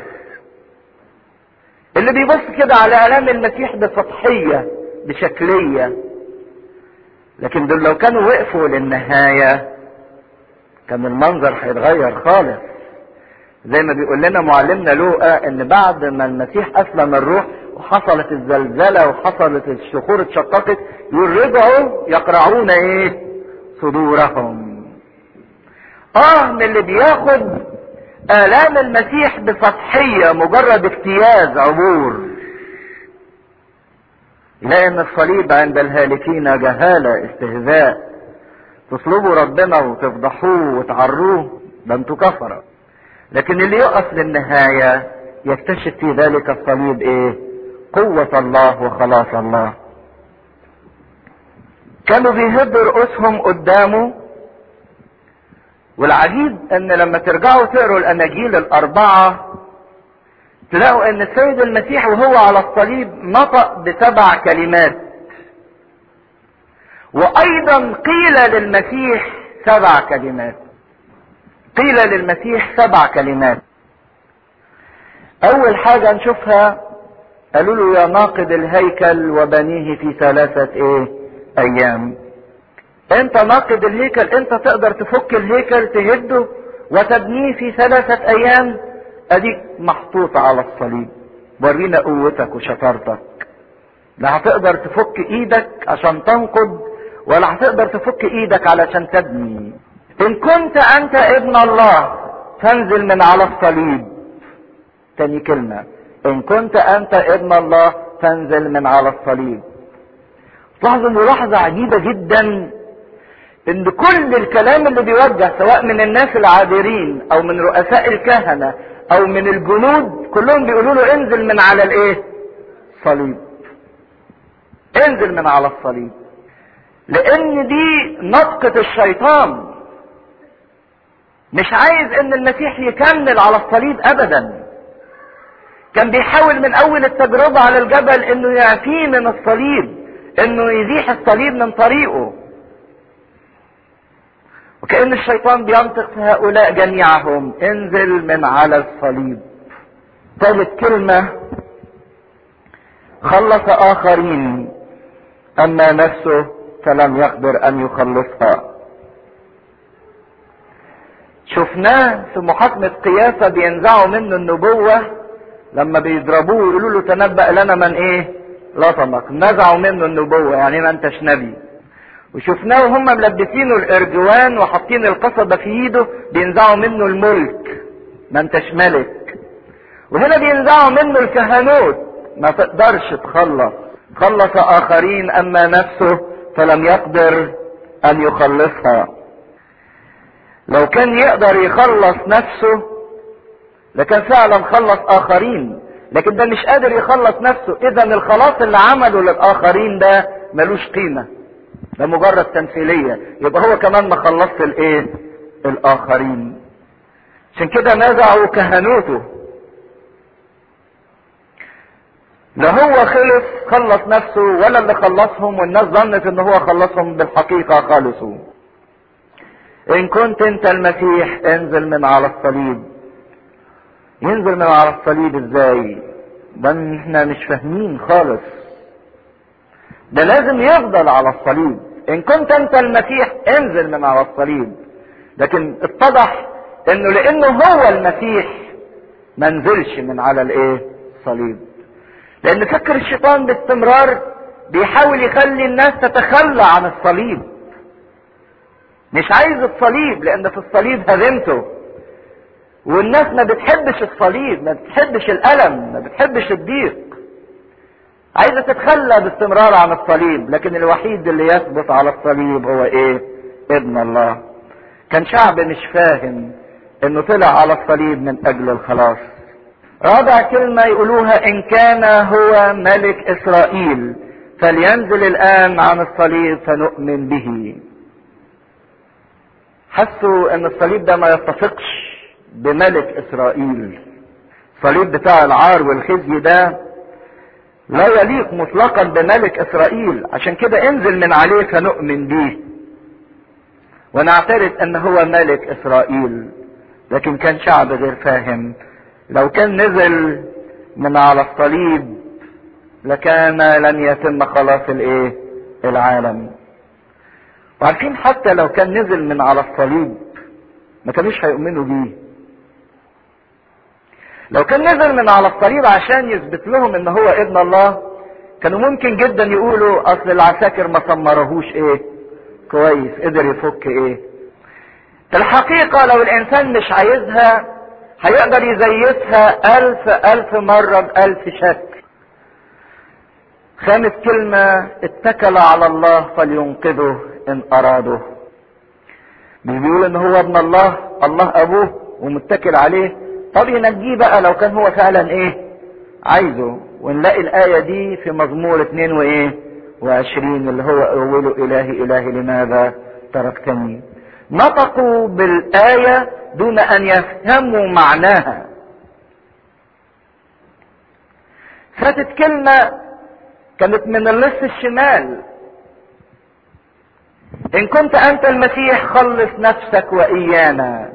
اللي بيبص كده على آلام المسيح بسطحية بشكلية لكن دول لو كانوا وقفوا للنهاية كان المنظر هيتغير خالص زي ما بيقول لنا معلمنا لوقا ان بعد ما المسيح اسلم الروح وحصلت الزلزلة وحصلت الصخور اتشققت يقول رجعوا يقرعون ايه صدورهم اه من اللي بياخد الام المسيح بسطحية مجرد اجتياز عبور لان الصليب عند الهالكين جهالة استهزاء تصلبوا ربنا وتفضحوه وتعروه ده انتوا كفرة لكن اللي يقف للنهاية يكتشف في ذلك الصليب ايه قوة الله وخلاص الله كانوا بيهدوا رؤوسهم قدامه والعجيب ان لما ترجعوا تقروا الاناجيل الاربعة تلاقوا ان السيد المسيح وهو على الصليب نطق بسبع كلمات وايضا قيل للمسيح سبع كلمات قيل للمسيح سبع كلمات اول حاجة نشوفها قالوا له يا ناقد الهيكل وبنيه في ثلاثة ايه ايام انت ناقد الهيكل انت تقدر تفك الهيكل تهده وتبنيه في ثلاثة ايام اديك محطوط على الصليب ورينا قوتك وشطارتك لا هتقدر تفك ايدك عشان تنقض ولا هتقدر تفك ايدك علشان تبني ان كنت انت ابن الله فانزل من على الصليب تاني كلمة ان كنت انت ابن الله فانزل من على الصليب لاحظوا ملاحظة عجيبة جدا ان كل الكلام اللي بيوجه سواء من الناس العابرين او من رؤساء الكهنة او من الجنود كلهم بيقولوا له انزل من على الايه صليب انزل من على الصليب لان دي نطقة الشيطان مش عايز ان المسيح يكمل على الصليب ابدا كان بيحاول من اول التجربة على الجبل انه يعفيه من الصليب انه يزيح الصليب من طريقه وكأن الشيطان بينطق في هؤلاء جميعهم انزل من على الصليب ثالث كلمة خلص آخرين أما نفسه فلم يقدر أن يخلصها شفناه في محاكمة قياسة بينزعوا منه النبوة لما بيضربوه ويقولوا له تنبأ لنا من ايه لطمك نزعوا منه النبوة يعني ما انتش نبي وشفناه وهم ملبسينه الارجوان وحاطين القصبة في ايده بينزعوا منه الملك ما انتش ملك وهنا بينزعوا منه الكهنوت ما تقدرش تخلص خلص اخرين اما نفسه فلم يقدر ان يخلصها لو كان يقدر يخلص نفسه لكان فعلا خلص اخرين لكن ده مش قادر يخلص نفسه اذا الخلاص اللي عمله للاخرين ده ملوش قيمه ده مجرد تمثيليه يبقى هو كمان ما خلصش الايه الاخرين عشان كده نزعوا كهنوته لا هو خلص خلص نفسه ولا اللي خلصهم والناس ظنت ان هو خلصهم بالحقيقه خالصوا ان كنت انت المسيح انزل من على الصليب ينزل من على الصليب ازاي ده احنا مش فاهمين خالص ده لازم يفضل على الصليب ان كنت انت المسيح انزل من على الصليب لكن اتضح انه لانه هو المسيح ما نزلش من على الايه الصليب لان فكر الشيطان باستمرار بيحاول يخلي الناس تتخلى عن الصليب مش عايز الصليب لان في الصليب هزمته والناس ما بتحبش الصليب ما بتحبش الالم ما بتحبش الضيق عايزه تتخلى باستمرار عن الصليب لكن الوحيد اللي يثبت على الصليب هو ايه ابن الله كان شعب مش فاهم انه طلع على الصليب من اجل الخلاص رابع كلمة يقولوها ان كان هو ملك اسرائيل فلينزل الان عن الصليب فنؤمن به حسوا ان الصليب ده ما يتفقش بملك اسرائيل الصليب بتاع العار والخزي ده لا يليق مطلقا بملك اسرائيل عشان كده انزل من عليه فنؤمن به ونعترف ان هو ملك اسرائيل لكن كان شعب غير فاهم لو كان نزل من على الصليب لكان لن يتم خلاص الايه العالم وعارفين حتى لو كان نزل من على الصليب ما كانوش هيؤمنوا بيه لو كان نزل من على الصليب عشان يثبت لهم ان هو ابن الله كانوا ممكن جدا يقولوا اصل العساكر ما سمرهوش ايه كويس قدر يفك ايه الحقيقة لو الانسان مش عايزها هيقدر يزيتها الف الف مرة بألف شك خامس كلمة اتكل على الله فلينقذه ان اراده بيقول ان هو ابن الله الله ابوه ومتكل عليه طب ينجيه بقى لو كان هو فعلا ايه عايزه ونلاقي الآية دي في مزمور اتنين وايه وعشرين اللي هو أول إلهي إلهي لماذا تركتني نطقوا بالآية دون أن يفهموا معناها فاتت كلمة كانت من اللص الشمال إن كنت أنت المسيح خلص نفسك وإيانا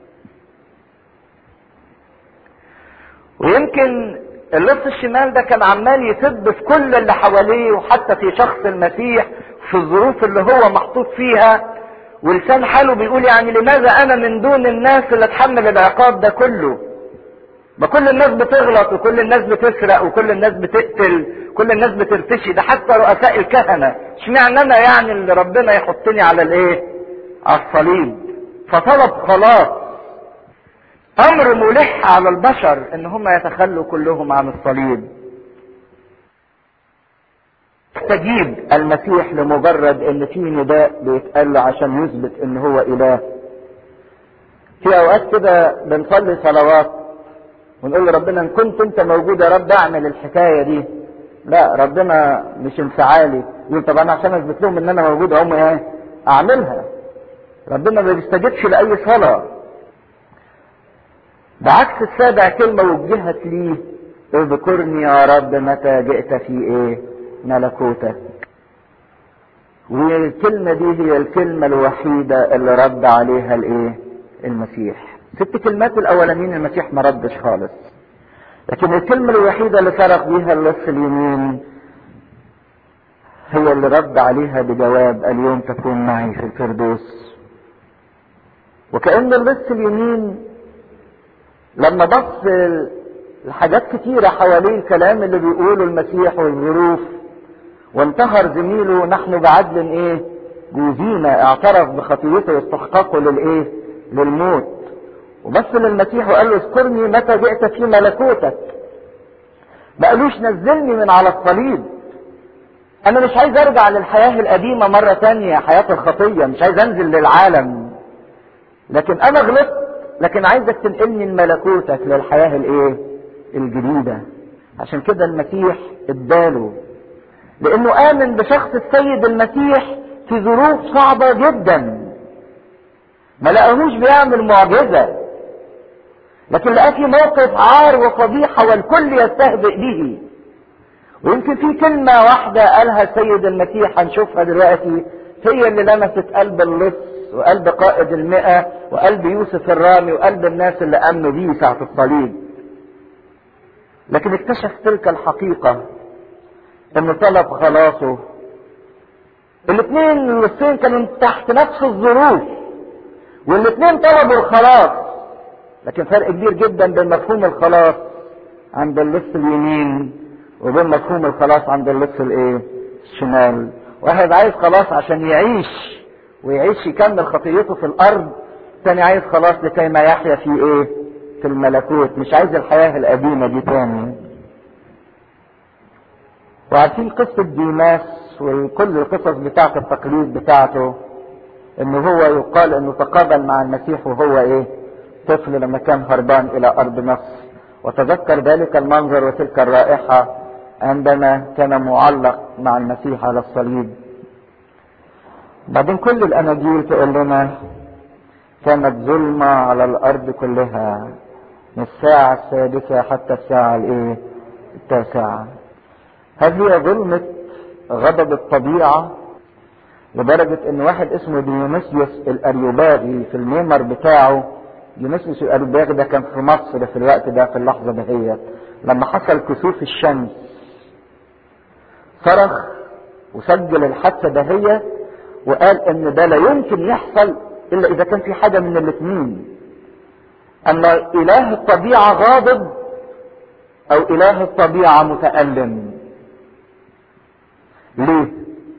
ويمكن اللص الشمال ده كان عمال يسب في كل اللي حواليه وحتى في شخص المسيح في الظروف اللي هو محطوط فيها ولسان حاله بيقول يعني لماذا انا من دون الناس اللي اتحمل العقاب ده كله ما كل الناس بتغلط وكل الناس بتسرق وكل الناس بتقتل كل الناس بترتشي ده حتى رؤساء الكهنه اشمعنى انا يعني اللي ربنا يحطني على الايه على الصليب فطلب خلاص امر ملح على البشر ان هم يتخلوا كلهم عن الصليب استجيب المسيح لمجرد ان في نداء بيتقال عشان يثبت ان هو اله في اوقات كده بنصلي صلوات ونقول لربنا ان كنت انت موجود يا رب اعمل الحكايه دي لا ربنا مش انفعالي يقول طب انا عشان اثبت لهم ان انا موجود هم ايه اعملها ربنا ما بيستجيبش لاي صلاه بعكس السابع كلمة وجهت ليه اذكرني يا رب متى جئت في ايه ملكوتك والكلمة دي هي الكلمة الوحيدة اللي رد عليها الايه المسيح ست كلمات الاولانيين المسيح ما ردش خالص لكن الكلمة الوحيدة اللي صرخ بيها اللص اليمين هي اللي رد عليها بجواب اليوم تكون معي في الفردوس وكأن اللص اليمين لما بص لحاجات كتيرة حواليه الكلام اللي بيقوله المسيح والظروف وانتهر زميله نحن بعدل ايه جوزينا اعترف بخطيته واستحقاقه للايه للموت وبص للمسيح وقال له اذكرني متى جئت في ملكوتك ما قالوش نزلني من على الصليب انا مش عايز ارجع للحياة القديمة مرة تانية حياة الخطية مش عايز انزل للعالم لكن انا غلطت لكن عايزك تنقلني لملكوتك للحياة الايه الجديدة عشان كده المسيح اداله لانه امن بشخص السيد المسيح في ظروف صعبة جدا ما لقاهوش بيعمل معجزة لكن لقاه في موقف عار وفضيحة والكل يستهزئ به ويمكن في كلمة واحدة قالها السيد المسيح هنشوفها دلوقتي هي اللي لمست قلب اللص وقلب قائد المئة وقلب يوسف الرامي وقلب الناس اللي امنوا بيه ساعة الصليب لكن اكتشف تلك الحقيقة انه طلب خلاصه الاثنين الوصين كانوا تحت نفس الظروف والاثنين طلبوا الخلاص لكن فرق كبير جدا بين مفهوم الخلاص عند اللص اليمين وبين مفهوم الخلاص عند اللص الايه الشمال واحد عايز خلاص عشان يعيش ويعيش يكمل خطيته في الارض تاني عايز خلاص لكي ما يحيا في ايه في الملكوت مش عايز الحياة القديمة دي تاني وعارفين قصة ديماس وكل القصص بتاعة التقليد بتاعته انه هو يقال انه تقابل مع المسيح وهو ايه طفل لما كان هربان الى ارض مصر وتذكر ذلك المنظر وتلك الرائحة عندما كان معلق مع المسيح على الصليب بعدين كل الاناجيل تقول لنا كانت ظلمة على الارض كلها من الساعة السادسة حتى الساعة الايه التاسعة هل هي ظلمة غضب الطبيعة لدرجة ان واحد اسمه ديونيسيوس الاريوباغي في الميمر بتاعه ديونيسيوس الاريوباغي ده كان في مصر في الوقت ده في اللحظة دهيت لما حصل كسوف الشمس صرخ وسجل الحادثة دهيت وقال ان ده لا يمكن يحصل الا اذا كان في حاجة من الاثنين اما اله الطبيعة غاضب او اله الطبيعة متألم ليه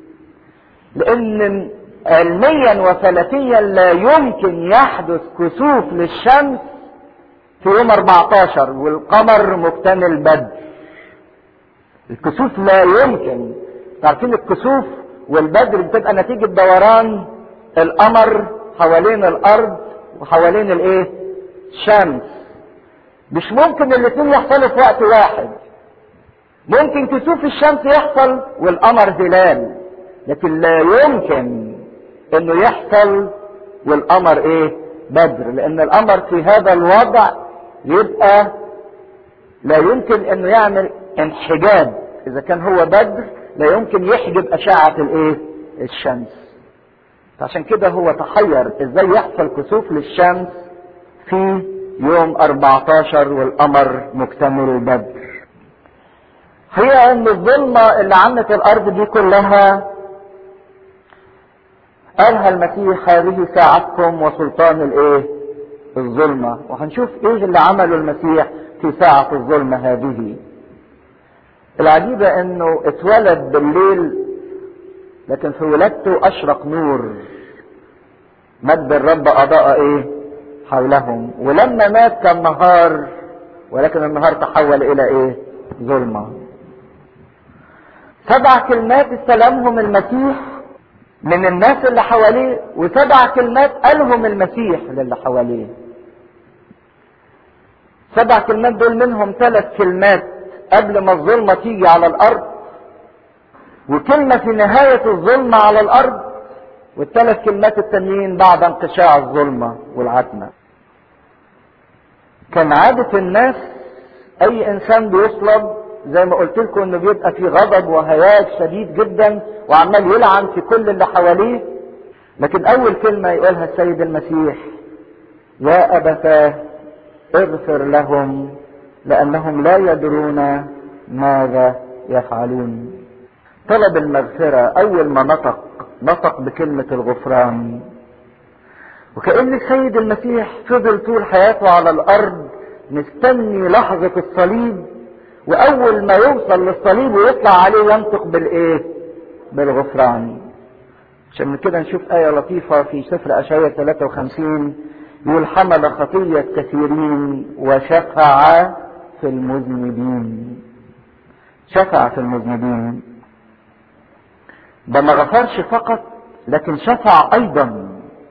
لان علميا وفلكيا لا يمكن يحدث كسوف للشمس في يوم 14 والقمر مكتمل بدر الكسوف لا يمكن عارفين الكسوف والبدر بتبقى نتيجة دوران القمر حوالين الارض وحوالين الايه الشمس مش ممكن الاثنين يحصلوا في وقت واحد ممكن كسوف الشمس يحصل والقمر هلال لكن لا يمكن انه يحصل والقمر ايه بدر لان القمر في هذا الوضع يبقى لا يمكن انه يعمل انحجاب اذا كان هو بدر لا يمكن يحجب اشعة الايه الشمس فعشان كده هو تحير ازاي يحصل كسوف للشمس في يوم 14 والقمر مكتمل البدر هي ان الظلمة اللي عمت الارض دي كلها قالها المسيح هذه ساعتكم وسلطان الايه الظلمة وهنشوف ايه اللي عمله المسيح في ساعة الظلمة هذه العجيبة انه اتولد بالليل لكن في ولادته اشرق نور مد الرب اضاء ايه حولهم ولما مات كان نهار ولكن النهار تحول الى ايه ظلمة سبع كلمات استلمهم المسيح من الناس اللي حواليه وسبع كلمات قالهم المسيح للي حواليه سبع كلمات دول منهم ثلاث كلمات قبل ما الظلمة تيجي على الأرض وكلمة في نهاية الظلمة على الأرض والثلاث كلمات التانيين بعد انقشاع الظلمة والعتمة كان عادة الناس أي إنسان بيصلب زي ما قلت لكم إنه بيبقى في غضب وهياج شديد جدا وعمال يلعن في كل اللي حواليه لكن أول كلمة يقولها السيد المسيح يا أبتاه اغفر لهم لأنهم لا يدرون ماذا يفعلون طلب المغفرة أول ما نطق نطق بكلمة الغفران وكأن السيد المسيح فضل طول حياته على الأرض مستني لحظة الصليب وأول ما يوصل للصليب ويطلع عليه ينطق بالإيه؟ بالغفران عشان من كده نشوف آية لطيفة في سفر أشعياء 53 يقول حمل خطية كثيرين وشفع في المذنبين شفع في المذنبين ده ما غفرش فقط لكن شفع ايضا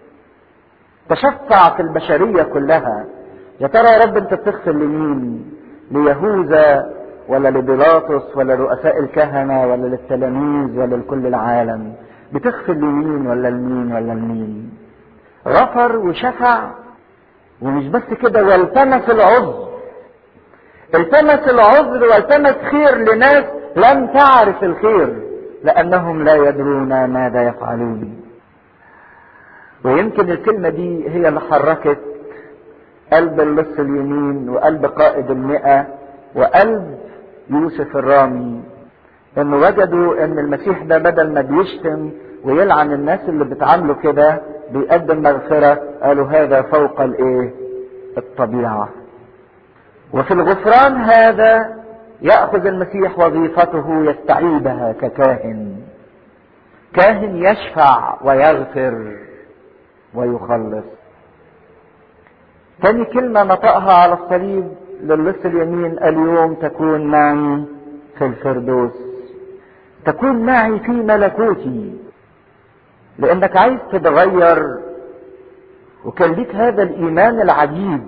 تشفع في البشرية كلها يا ترى يا رب انت بتغفر لمين ليهوذا ولا لبيلاطس ولا رؤساء الكهنة ولا للتلاميذ ولا لكل العالم بتغفر لمين ولا لمين ولا لمين غفر وشفع ومش بس كده والتمس العذر التمس العذر والتمس خير لناس لم تعرف الخير لانهم لا يدرون ماذا يفعلون ويمكن الكلمة دي هي اللي حركت قلب اللص اليمين وقلب قائد المئة وقلب يوسف الرامي ان وجدوا ان المسيح ده بدل ما بيشتم ويلعن الناس اللي بتعامله كده بيقدم مغفرة قالوا هذا فوق الايه الطبيعة وفي الغفران هذا يأخذ المسيح وظيفته يستعيدها ككاهن كاهن يشفع ويغفر ويخلص تاني كلمة نطقها على الصليب للص اليمين اليوم تكون معي في الفردوس تكون معي في ملكوتي لانك عايز تتغير وكان ليك هذا الايمان العجيب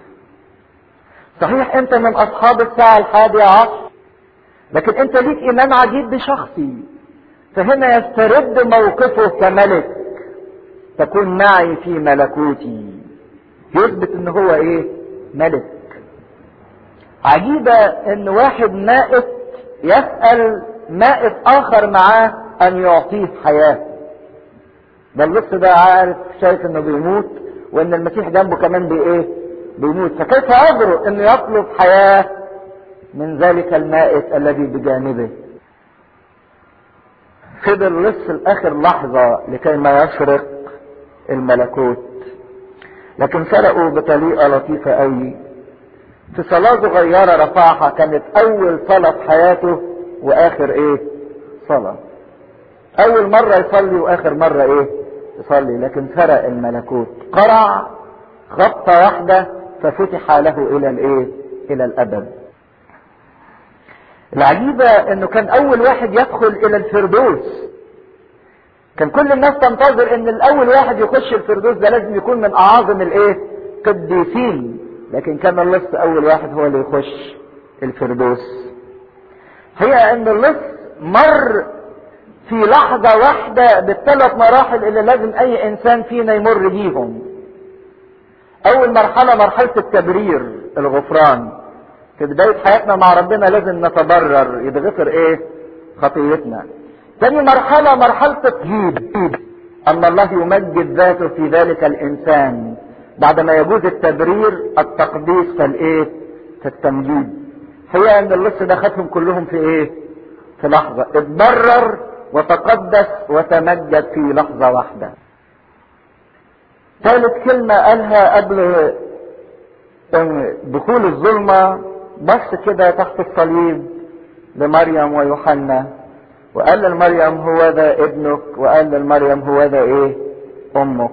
صحيح انت من اصحاب الساعة الحادية عشر لكن انت ليك ايمان عجيب بشخصي فهنا يسترد موقفه كملك تكون معي في ملكوتي يثبت ان هو ايه ملك عجيبة ان واحد مائت يسأل مائت اخر معاه ان يعطيه حياة ده اللص ده عارف شايف انه بيموت وان المسيح جنبه كمان بايه بيموت فكيف يجرؤ انه يطلب حياة من ذلك المائت الذي بجانبه فضل لص لاخر لحظة لكي ما يشرق الملكوت لكن سرقوا بطريقة لطيفة قوي في صلاة صغيرة رفعها كانت أول صلاة في حياته وآخر إيه؟ صلاة. أول مرة يصلي وآخر مرة إيه؟ يصلي لكن سرق الملكوت. قرع خبطة واحدة ففتح له إلى الإيه؟ إلى الأبد. العجيبة إنه كان أول واحد يدخل إلى الفردوس. كان كل الناس تنتظر إن الأول واحد يخش الفردوس ده لازم يكون من أعاظم الإيه؟ قديسين. لكن كان اللص اول واحد هو اللي يخش الفردوس هي ان اللص مر في لحظة واحدة بالثلاث مراحل اللي لازم اي انسان فينا يمر بيهم اول مرحلة مرحلة التبرير الغفران في بداية حياتنا مع ربنا لازم نتبرر يتغفر ايه خطيتنا تاني مرحلة مرحلة التطهير اما الله يمجد ذاته في ذلك الانسان بعد ما يجوز التبرير التقديس فالايه في التمجيد هي ان اللص ده خدهم كلهم في ايه في لحظة اتبرر وتقدس وتمجد في لحظة واحدة ثالث كلمة قالها قبل دخول الظلمة بص كده تحت الصليب لمريم ويوحنا وقال لمريم هو ذا ابنك وقال لمريم هو ذا ايه امك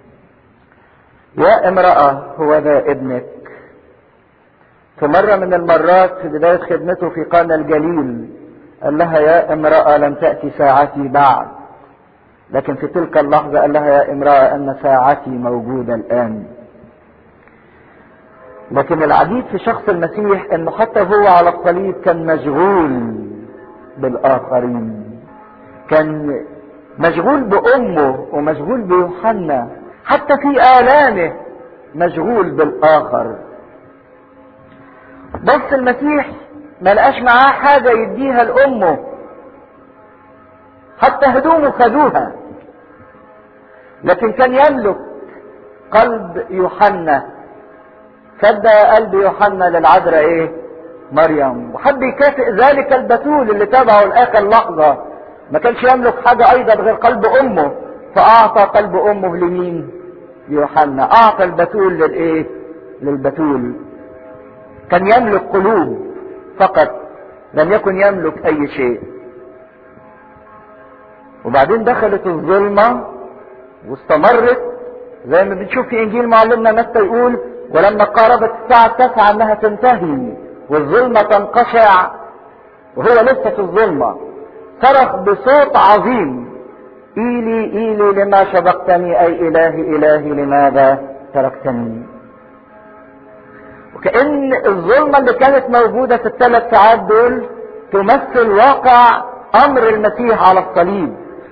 يا امرأة هو ذا ابنك في مرة من المرات في بداية خدمته في قانا الجليل قال لها يا امرأة لم تأتي ساعتي بعد لكن في تلك اللحظة قال لها يا امرأة أن ساعتي موجودة الآن لكن العجيب في شخص المسيح انه حتى هو على الصليب كان مشغول بالآخرين كان مشغول بأمه ومشغول بيوحنا حتى في آلامه مشغول بالآخر بس المسيح ما لقاش معاه حاجة يديها لأمه حتى هدومه خدوها لكن كان يملك قلب يوحنا فدى قلب يوحنا للعذراء ايه مريم وحب يكافئ ذلك البتول اللي تابعه لاخر لحظة ما كانش يملك حاجة ايضا غير قلب امه فاعطى قلب امه لمين يوحنا اعطى البتول للايه للبتول كان يملك قلوب فقط لم يكن يملك اي شيء وبعدين دخلت الظلمة واستمرت زي ما بنشوف في انجيل معلمنا متى يقول ولما قاربت الساعة التاسعة انها تنتهي والظلمة تنقشع وهو لسه في الظلمة صرخ بصوت عظيم ايلي ايلي لما شبقتني اي الهي الهي لماذا تركتني وكأن الظلمة اللي كانت موجودة في الثلاث ساعات دول تمثل واقع امر المسيح على الصليب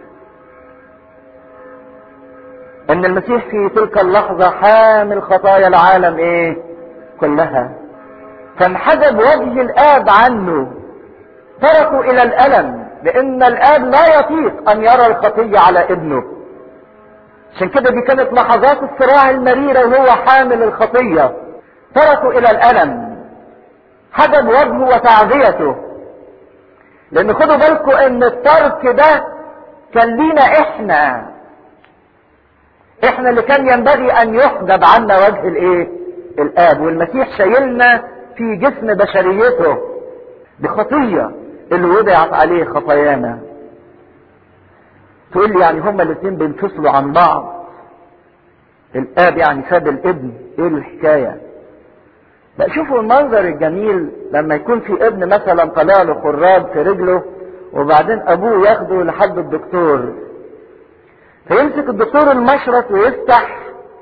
ان المسيح في تلك اللحظة حامل خطايا العالم ايه كلها فانحجب وجه الاب عنه تركوا الى الالم لان الاب لا يطيق ان يرى الخطية على ابنه عشان كده دي كانت لحظات الصراع المريرة وهو حامل الخطية تركوا الى الالم حجب وجهه وتعزيته لان خدوا بالكم ان الترك ده كان لينا احنا احنا اللي كان ينبغي ان يحجب عنا وجه الايه الاب والمسيح شايلنا في جسم بشريته بخطية اللي وضعت عليه خطايانا تقول لي يعني هما الاثنين بينفصلوا عن بعض الاب يعني ساب الابن ايه الحكايه لا شوفوا المنظر الجميل لما يكون في ابن مثلا طلع له خراب في رجله وبعدين ابوه ياخده لحد الدكتور فيمسك الدكتور المشرط ويفتح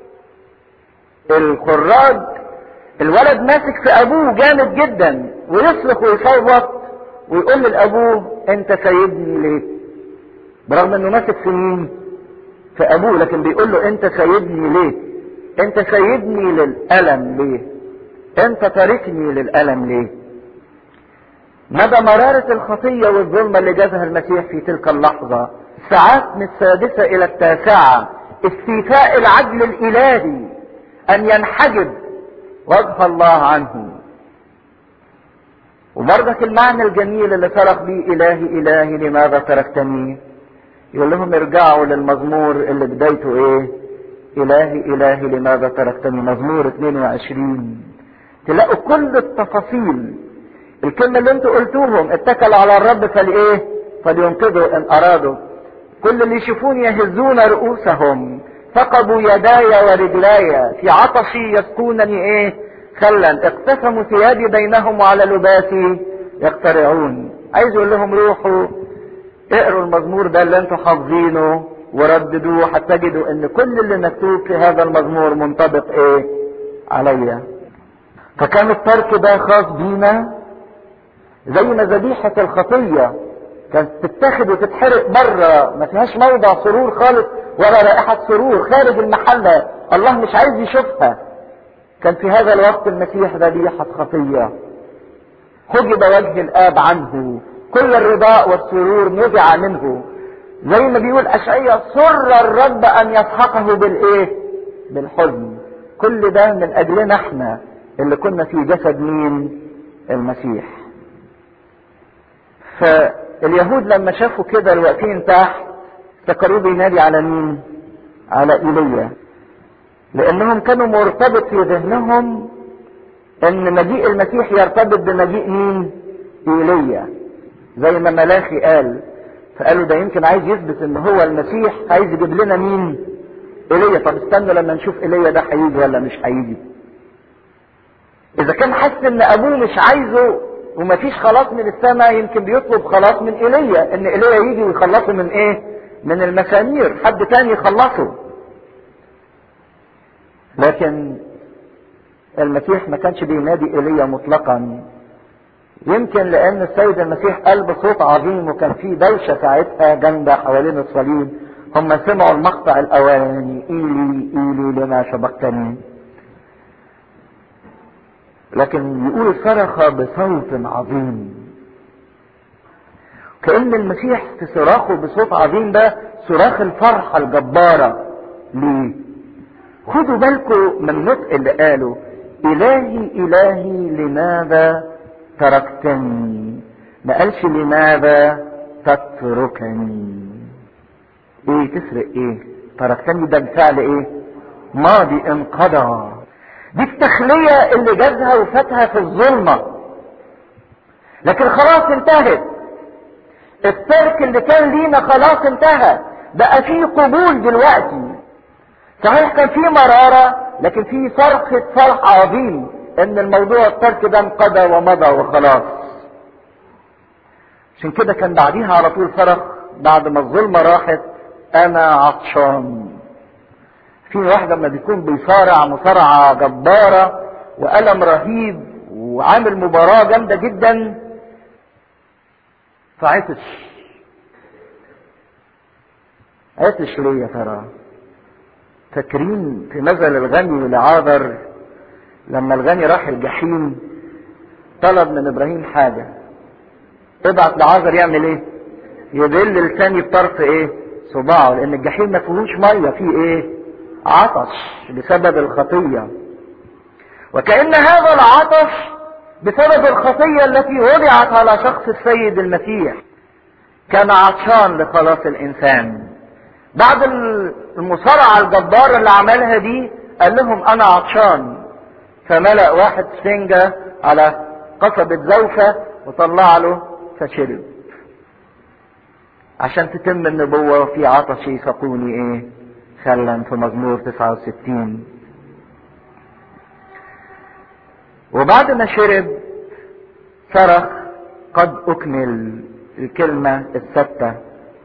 الخراج الولد ماسك في ابوه جامد جدا ويصرخ ويصوت ويقول لابوه انت سايبني ليه برغم انه ماسك في مين في ابوه لكن بيقول له انت سايبني ليه انت سايبني للالم ليه انت تاركني للالم ليه مدى مرارة الخطية والظلمة اللي جازها المسيح في تلك اللحظة ساعات من السادسة الى التاسعة استيفاء العدل الالهي ان ينحجب وجه الله عنه وبرضك المعنى الجميل اللي صرخ بيه الهي الهي لماذا تركتني يقول لهم ارجعوا للمزمور اللي بدايته ايه الهي الهي لماذا تركتني مزمور 22 تلاقوا كل التفاصيل الكلمة اللي انتوا قلتوهم اتكلوا على الرب فلايه فلينقذوا ان ارادوا كل اللي يشوفون يهزون رؤوسهم ثقبوا يداي ورجلاي في عطشي يسقونني ايه خلا اقتسموا ثيابي بينهم وعلى لباسي يقترعون عايز يقول لهم روحوا اقروا المزمور ده اللي انتوا حافظينه ورددوه حتى تجدوا ان كل اللي مكتوب في هذا المزمور منطبق ايه عليا فكان الترك ده خاص بينا زي ما ذبيحة الخطية كانت تتاخد وتتحرق بره ما فيهاش موضع سرور خالص ولا رائحة سرور خارج المحلة الله مش عايز يشوفها كان في هذا الوقت المسيح ذبيحة خطية حجب وجه الآب عنه كل الرضاء والسرور نزع منه زي ما بيقول أشعية سر الرب أن يسحقه بالإيه؟ بالحزن كل ده من أجلنا احنا اللي كنا في جسد مين؟ المسيح فاليهود لما شافوا كده الواقفين تحت افتكروه بينادي على مين؟ على ايليا لانهم كانوا مرتبط في ذهنهم ان مجيء المسيح يرتبط بمجيء مين؟ ايليا زي ما ملاخي قال فقالوا ده يمكن عايز يثبت ان هو المسيح عايز يجيب لنا مين؟ ايليا طب استنوا لما نشوف ايليا ده هيجي ولا مش هيجي اذا كان حس ان ابوه مش عايزه ومفيش خلاص من السماء يمكن بيطلب خلاص من ايليا ان ايليا يجي ويخلصه من ايه من المسامير حد تاني يخلصه لكن المسيح ما كانش بينادي ايليا مطلقا يمكن لان السيد المسيح قال بصوت عظيم وكان في دوشه ساعتها جامده حوالين الصليب هم سمعوا المقطع الاولاني ايلي ايلي لما شبقتني لكن يقول صرخ بصوت عظيم كأن المسيح في صراخه بصوت عظيم ده صراخ الفرحة الجبارة ليه؟ خدوا بالكم من النطق اللي قاله إلهي إلهي لماذا تركتني ما قالش لماذا تتركني ايه تفرق ايه تركتني ده بفعل ايه ماضي انقضى دي التخلية اللي جازها وفاتها في الظلمة لكن خلاص انتهت الترك اللي كان لينا خلاص انتهى بقى فيه قبول دلوقتي صحيح كان فيه مرارة لكن فيه صرخة فرح عظيم ان الموضوع الترك ده انقضى ومضى وخلاص عشان كده كان بعديها على طول صرخ بعد ما الظلمة راحت انا عطشان في واحد لما بيكون بيصارع مصارعة جبارة وألم رهيب وعامل مباراة جامدة جدا فعطش عطش ليه يا ترى فاكرين في مثل الغني لعاذر لما الغني راح الجحيم طلب من ابراهيم حاجة ابعت لعاذر يعمل ايه يبل لساني بطرف ايه صباعه لان الجحيم ما فيهوش ميه فيه ايه عطش بسبب الخطيه وكأن هذا العطش بسبب الخطية التي وضعت على شخص السيد المسيح كان عطشان لخلاص الإنسان بعد المصارعة الجبارة اللي عملها دي قال لهم أنا عطشان فملأ واحد سفنجة على قصبة زوفة وطلع له فشرب عشان تتم النبوة في عطشي سقوني ايه خلا في مزمور 69 وبعد ما شرب صرخ قد اكمل الكلمة الثابتة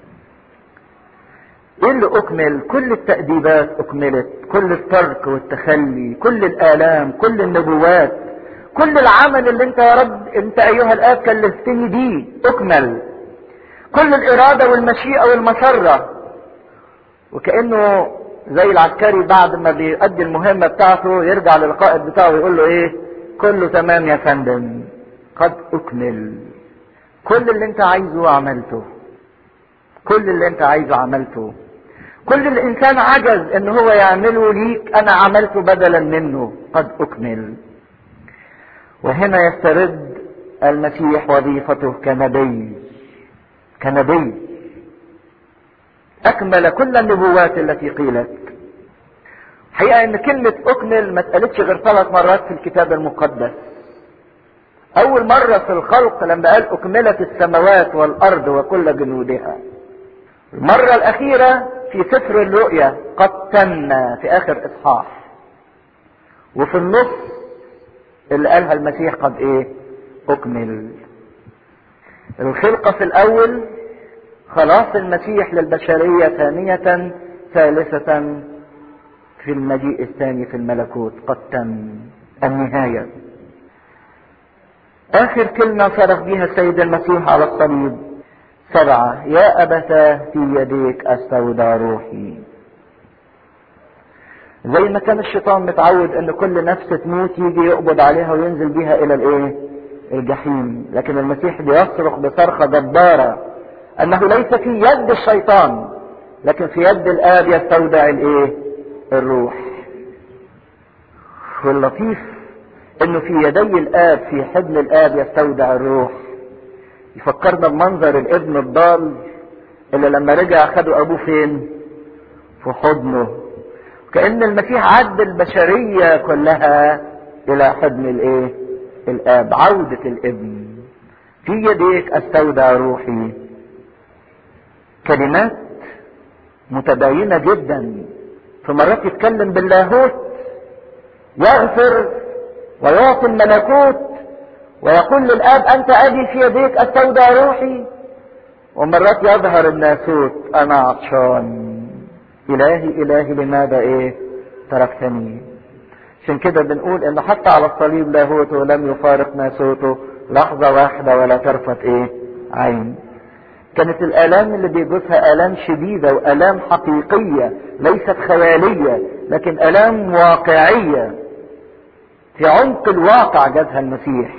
ايه اللي اكمل كل التأديبات اكملت كل الترك والتخلي كل الالام كل النبوات كل العمل اللي انت يا رب انت ايها الاب كلفتني بيه اكمل كل الاراده والمشيئه والمسره وكانه زي العسكري بعد ما بيؤدي المهمه بتاعته يرجع للقائد بتاعه ويقول له ايه كله تمام يا فندم قد اكمل كل اللي انت عايزه عملته كل اللي انت عايزه عملته كل الانسان عجز ان هو يعمله ليك انا عملته بدلا منه قد اكمل وهنا يسترد المسيح وظيفته كنبي كنبي اكمل كل النبوات التي قيلت حقيقة ان كلمة اكمل ما اتقالتش غير ثلاث مرات في الكتاب المقدس اول مرة في الخلق لما قال اكملت السماوات والارض وكل جنودها المرة الاخيرة في سفر الرؤيا قد تم في اخر اصحاح وفي النص اللي قالها المسيح قد ايه اكمل الخلقة في الاول خلاص المسيح للبشرية ثانية ثالثة في المجيء الثاني في الملكوت قد تم النهاية اخر كلمة صرخ بها السيد المسيح على الصليب سبعة يا أبتا في يديك أستودع روحي زي ما كان الشيطان متعود ان كل نفس تموت يجي يقبض عليها وينزل بيها الى الايه الجحيم لكن المسيح بيصرخ بصرخة جبارة انه ليس في يد الشيطان لكن في يد الاب يستودع الايه الروح واللطيف انه في يدي الاب في حضن الاب يستودع الروح يفكرنا بمنظر الابن الضال اللي لما رجع خدوا ابوه فين في حضنه كأن المسيح عد البشرية كلها إلى حضن الإيه؟ الآب عودة الابن في يديك أستودع روحي كلمات متباينة جدا في مرات يتكلم باللاهوت يغفر ويعطي الملكوت ويقول للآب أنت أبي في يديك أستودع روحي ومرات يظهر الناسوت أنا عطشان إلهي إلهي لماذا إيه تركتني عشان كده بنقول إن حتى على الصليب لاهوته لم يفارق ناسوته لحظة واحدة ولا طرفة إيه عين كانت الآلام اللي بيجوزها آلام شديدة وآلام حقيقية ليست خيالية لكن آلام واقعية في عمق الواقع جازها المسيح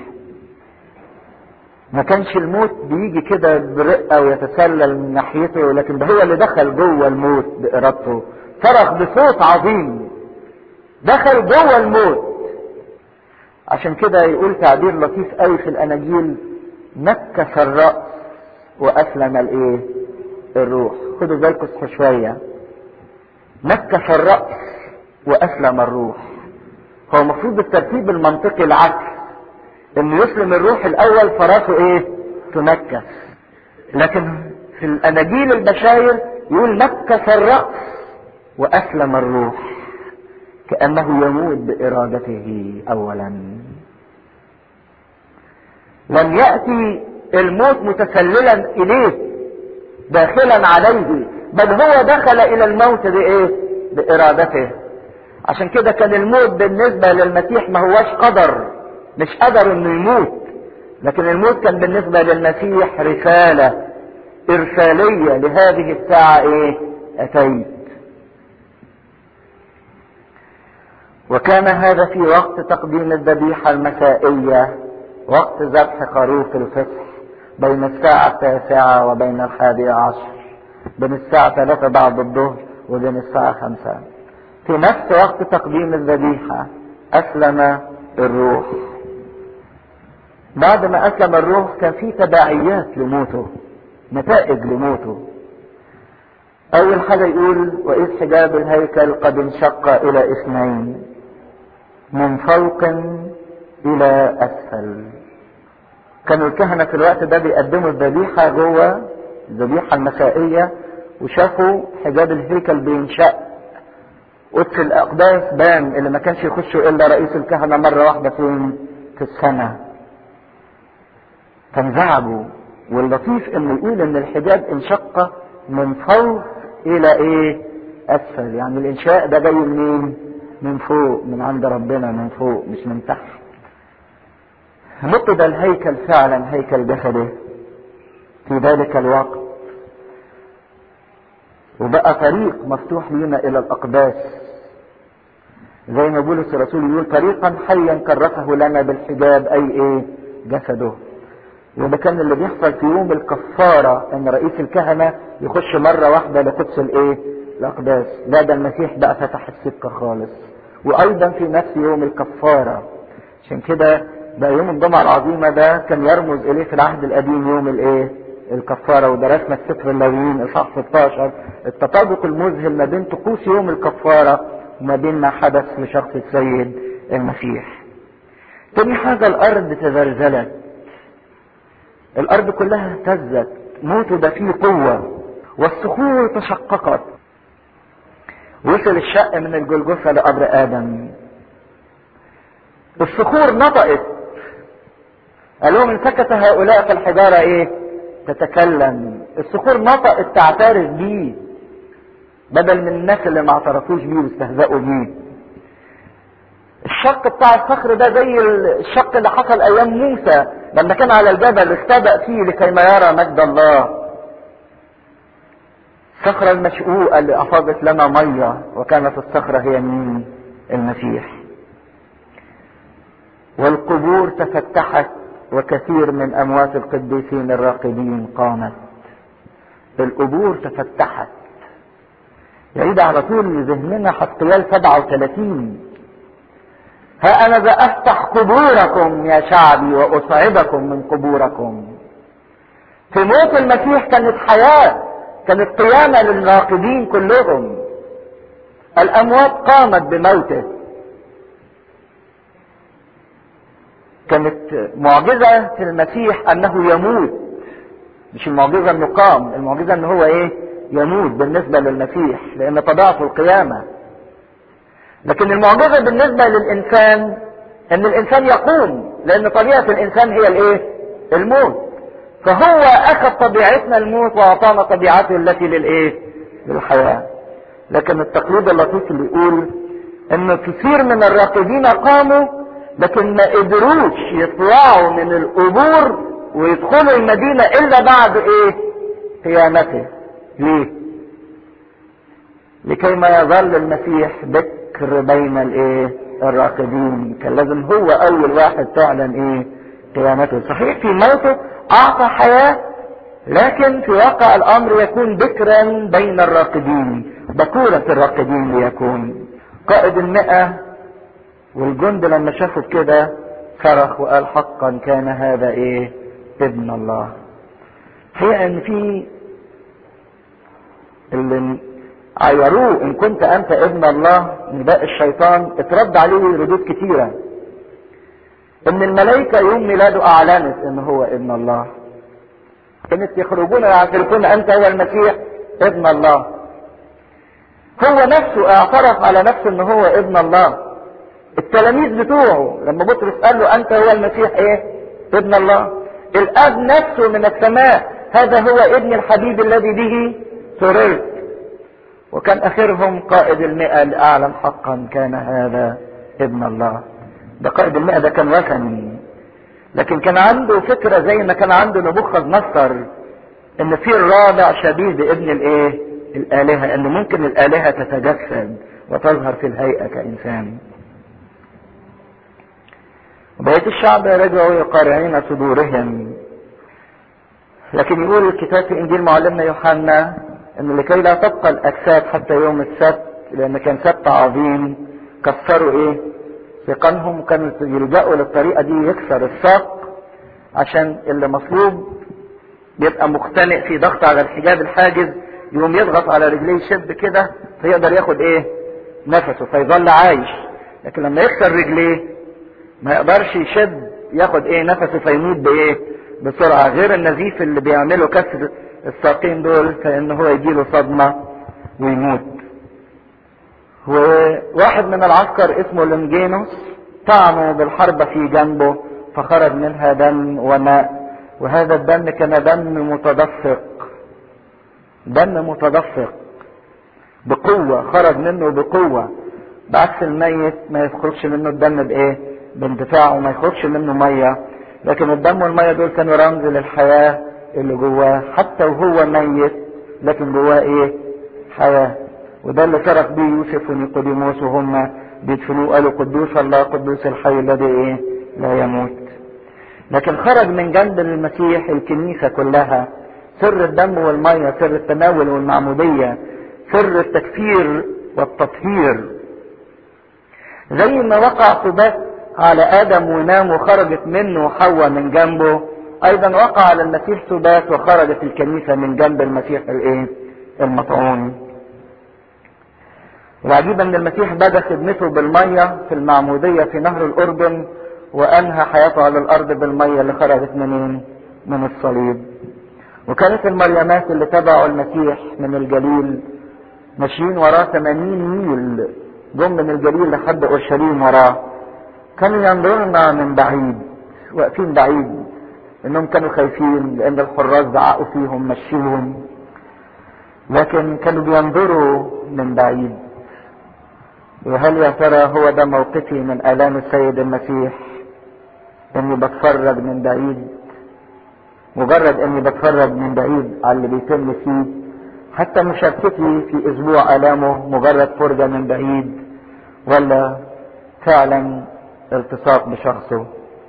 ما كانش الموت بيجي كده برقه ويتسلل من ناحيته لكن ده هو اللي دخل جوه الموت بارادته صرخ بصوت عظيم دخل جوه الموت عشان كده يقول تعبير لطيف قوي في الاناجيل نكس الراس واسلم الايه الروح خدوا بالكم شويه نكس الراس واسلم الروح هو المفروض الترتيب المنطقي العكس انه يسلم الروح الاول فراسه ايه تنكس لكن في الاناجيل البشاير يقول نكس الراس واسلم الروح كانه يموت بارادته اولا لم ياتي الموت متسللا اليه داخلا عليه بل هو دخل الى الموت بايه بارادته عشان كده كان الموت بالنسبه للمسيح ما هوش قدر مش قدر انه يموت لكن الموت كان بالنسبة للمسيح رسالة ارسالية لهذه الساعة ايه اتيت وكان هذا في وقت تقديم الذبيحة المسائية وقت ذبح خروف الفصح بين الساعة التاسعة وبين الحادية عشر بين الساعة 3 بعد الظهر وبين الساعة 5 في نفس وقت تقديم الذبيحة أسلم الروح بعد ما أسلم الروح كان في تداعيات لموته نتائج لموته أول حاجة يقول وإذ حجاب الهيكل قد انشق إلى اثنين من فوق إلى أسفل كانوا الكهنة في الوقت ده بيقدموا الذبيحة جوه الذبيحة المسائية وشافوا حجاب الهيكل بينشق قدس الأقداس بان اللي ما كانش يخشوا إلا رئيس الكهنة مرة واحدة فين في السنة فانزعجوا واللطيف انه يقول ان الحجاب انشق من فوق الى ايه اسفل يعني الانشاء ده جاي منين من فوق من عند ربنا من فوق مش من تحت نقد الهيكل فعلا هيكل جسده في ذلك الوقت وبقى طريق مفتوح لنا الى الاقداس زي ما بولس الرسول يقول طريقا حيا كرسه لنا بالحجاب اي ايه جسده وده كان اللي بيحصل في يوم الكفارة ان رئيس الكهنة يخش مرة واحدة لقدس الايه الاقداس لا ده المسيح بقى فتح السكة خالص وايضا في نفس يوم الكفارة عشان كده بقى يوم الجمعة العظيمة ده كان يرمز اليه في العهد القديم يوم الايه الكفارة ودرسنا في سفر اللاويين اصحاح 16 التطابق المذهل ما بين طقوس يوم الكفارة وما بين ما حدث لشخص السيد المسيح تاني حاجة الارض تزلزلت الارض كلها اهتزت موته ده فيه قوة والصخور تشققت وصل الشق من الجلجثة لقبر ادم الصخور نطقت قال لهم ان سكت هؤلاء فالحجارة ايه تتكلم الصخور نطقت تعترف بيه بدل من الناس اللي ما اعترفوش بيه واستهزأوا بيه الشق بتاع الصخر ده زي الشق اللي حصل ايام موسى لما كان على الجبل استبق فيه لكي ما يرى مجد الله الصخرة المشقوقة اللي أفاضت لنا مية وكانت الصخرة هي مين؟ المسيح. والقبور تفتحت وكثير من أموات القديسين الراقدين قامت. القبور تفتحت. يعيد على طول ذهننا حسقيال 37 ها أنا ذا أفتح قبوركم يا شعبي وأصعدكم من قبوركم. في موت المسيح كانت حياه كانت قيامة للراقدين كلهم الأموات قامت بموته كانت معجزة في المسيح أنه يموت مش المعجزة أنه قام المعجزة أنه هو إيه يموت بالنسبة للمسيح لأن طبيعته القيامة لكن المعجزة بالنسبة للإنسان أن الإنسان يقوم لأن طبيعة الإنسان هي الإيه الموت فهو اخذ طبيعتنا الموت واعطانا طبيعته التي للايه للحياة لكن التقليد اللطيف اللي يقول ان كثير من الراقدين قاموا لكن ما قدروش يطلعوا من القبور ويدخلوا المدينة الا بعد ايه قيامته ليه لكي ما يظل المسيح بكر بين الايه الراقدين كان لازم هو اول واحد تعلن ايه قيامته صحيح في موته اعطى حياة لكن في واقع الامر يكون بكرا بين الراقدين بكورة الراقدين ليكون قائد المئة والجند لما شافوا كده صرخ وقال حقا كان هذا ايه ابن الله هي ان في اللي عيروه ان كنت انت ابن الله نداء الشيطان اترد عليه ردود كتيره ان الملائكة يوم ميلاده اعلنت ان هو ابن الله كانت يخرجون يعترفون انت هو المسيح ابن الله هو نفسه اعترف على نفسه ان هو ابن الله التلاميذ بتوعه لما بطرس قال له انت هو المسيح ايه ابن الله الاب نفسه من السماء هذا هو ابن الحبيب الذي به سررت وكان اخرهم قائد المئة اللي اعلن حقا كان هذا ابن الله ده قائد المئة ده كان وثني لكن كان عنده فكرة زي ما كان عنده نبوخذ نصر ان في الرابع شبيه بابن الايه الالهة ان ممكن الالهة تتجسد وتظهر في الهيئة كانسان بقية الشعب رجعوا يقارعين صدورهم لكن يقول الكتاب في انجيل معلمنا يوحنا ان لكي لا تبقى الاجساد حتى يوم السبت لان كان سبت عظيم كسروا ايه سقانهم وكانوا يلجأوا للطريقة دي يكسر الساق عشان اللي مصلوب يبقى مختنق في ضغط على الحجاب الحاجز يقوم يضغط على رجليه يشد كده فيقدر ياخد ايه نفسه فيظل عايش لكن لما يكسر رجليه ما يقدرش يشد ياخد ايه نفسه فيموت بايه بسرعة غير النزيف اللي بيعمله كسر الساقين دول فان هو يجيله صدمة ويموت وواحد من العسكر اسمه لونجينوس طعنوا بالحربة في جنبه فخرج منها دم وماء وهذا الدم كان دم متدفق دم متدفق بقوة خرج منه بقوة بعكس الميت ما يخرجش منه الدم بايه باندفاع وما يخرجش منه مية لكن الدم والمية دول كانوا رمز للحياة اللي جواه حتى وهو ميت لكن جواه ايه حياة وده اللي صرخ بيه يوسف ونيقوديموس وهم بيدفنوه قالوا قدوس الله قدوس الحي الذي ايه لا يموت لكن خرج من جنب المسيح الكنيسة كلها سر الدم والمية سر التناول والمعمودية سر التكفير والتطهير زي ما وقع سبات على ادم ونام وخرجت منه حواء من جنبه ايضا وقع على المسيح سبات وخرجت الكنيسة من جنب المسيح الايه المطعون العجيب ان المسيح بدا خدمته بالمية في المعمودية في نهر الاردن وانهى حياته على الارض بالمية اللي خرجت منين من الصليب وكانت المريمات اللي تبعوا المسيح من الجليل ماشيين وراه 80 ميل جم من الجليل لحد اورشليم وراه كانوا ينظرنا من بعيد واقفين بعيد انهم كانوا خايفين لان الحراس زعقوا فيهم مشيهم لكن كانوا بينظروا من بعيد وهل يا ترى هو ده موقفي من الام السيد المسيح اني بتفرج من بعيد مجرد اني بتفرج من بعيد على اللي بيتم فيه حتى مشاركتي في اسبوع الامه مجرد فرجه من بعيد ولا فعلا التصاق بشخصه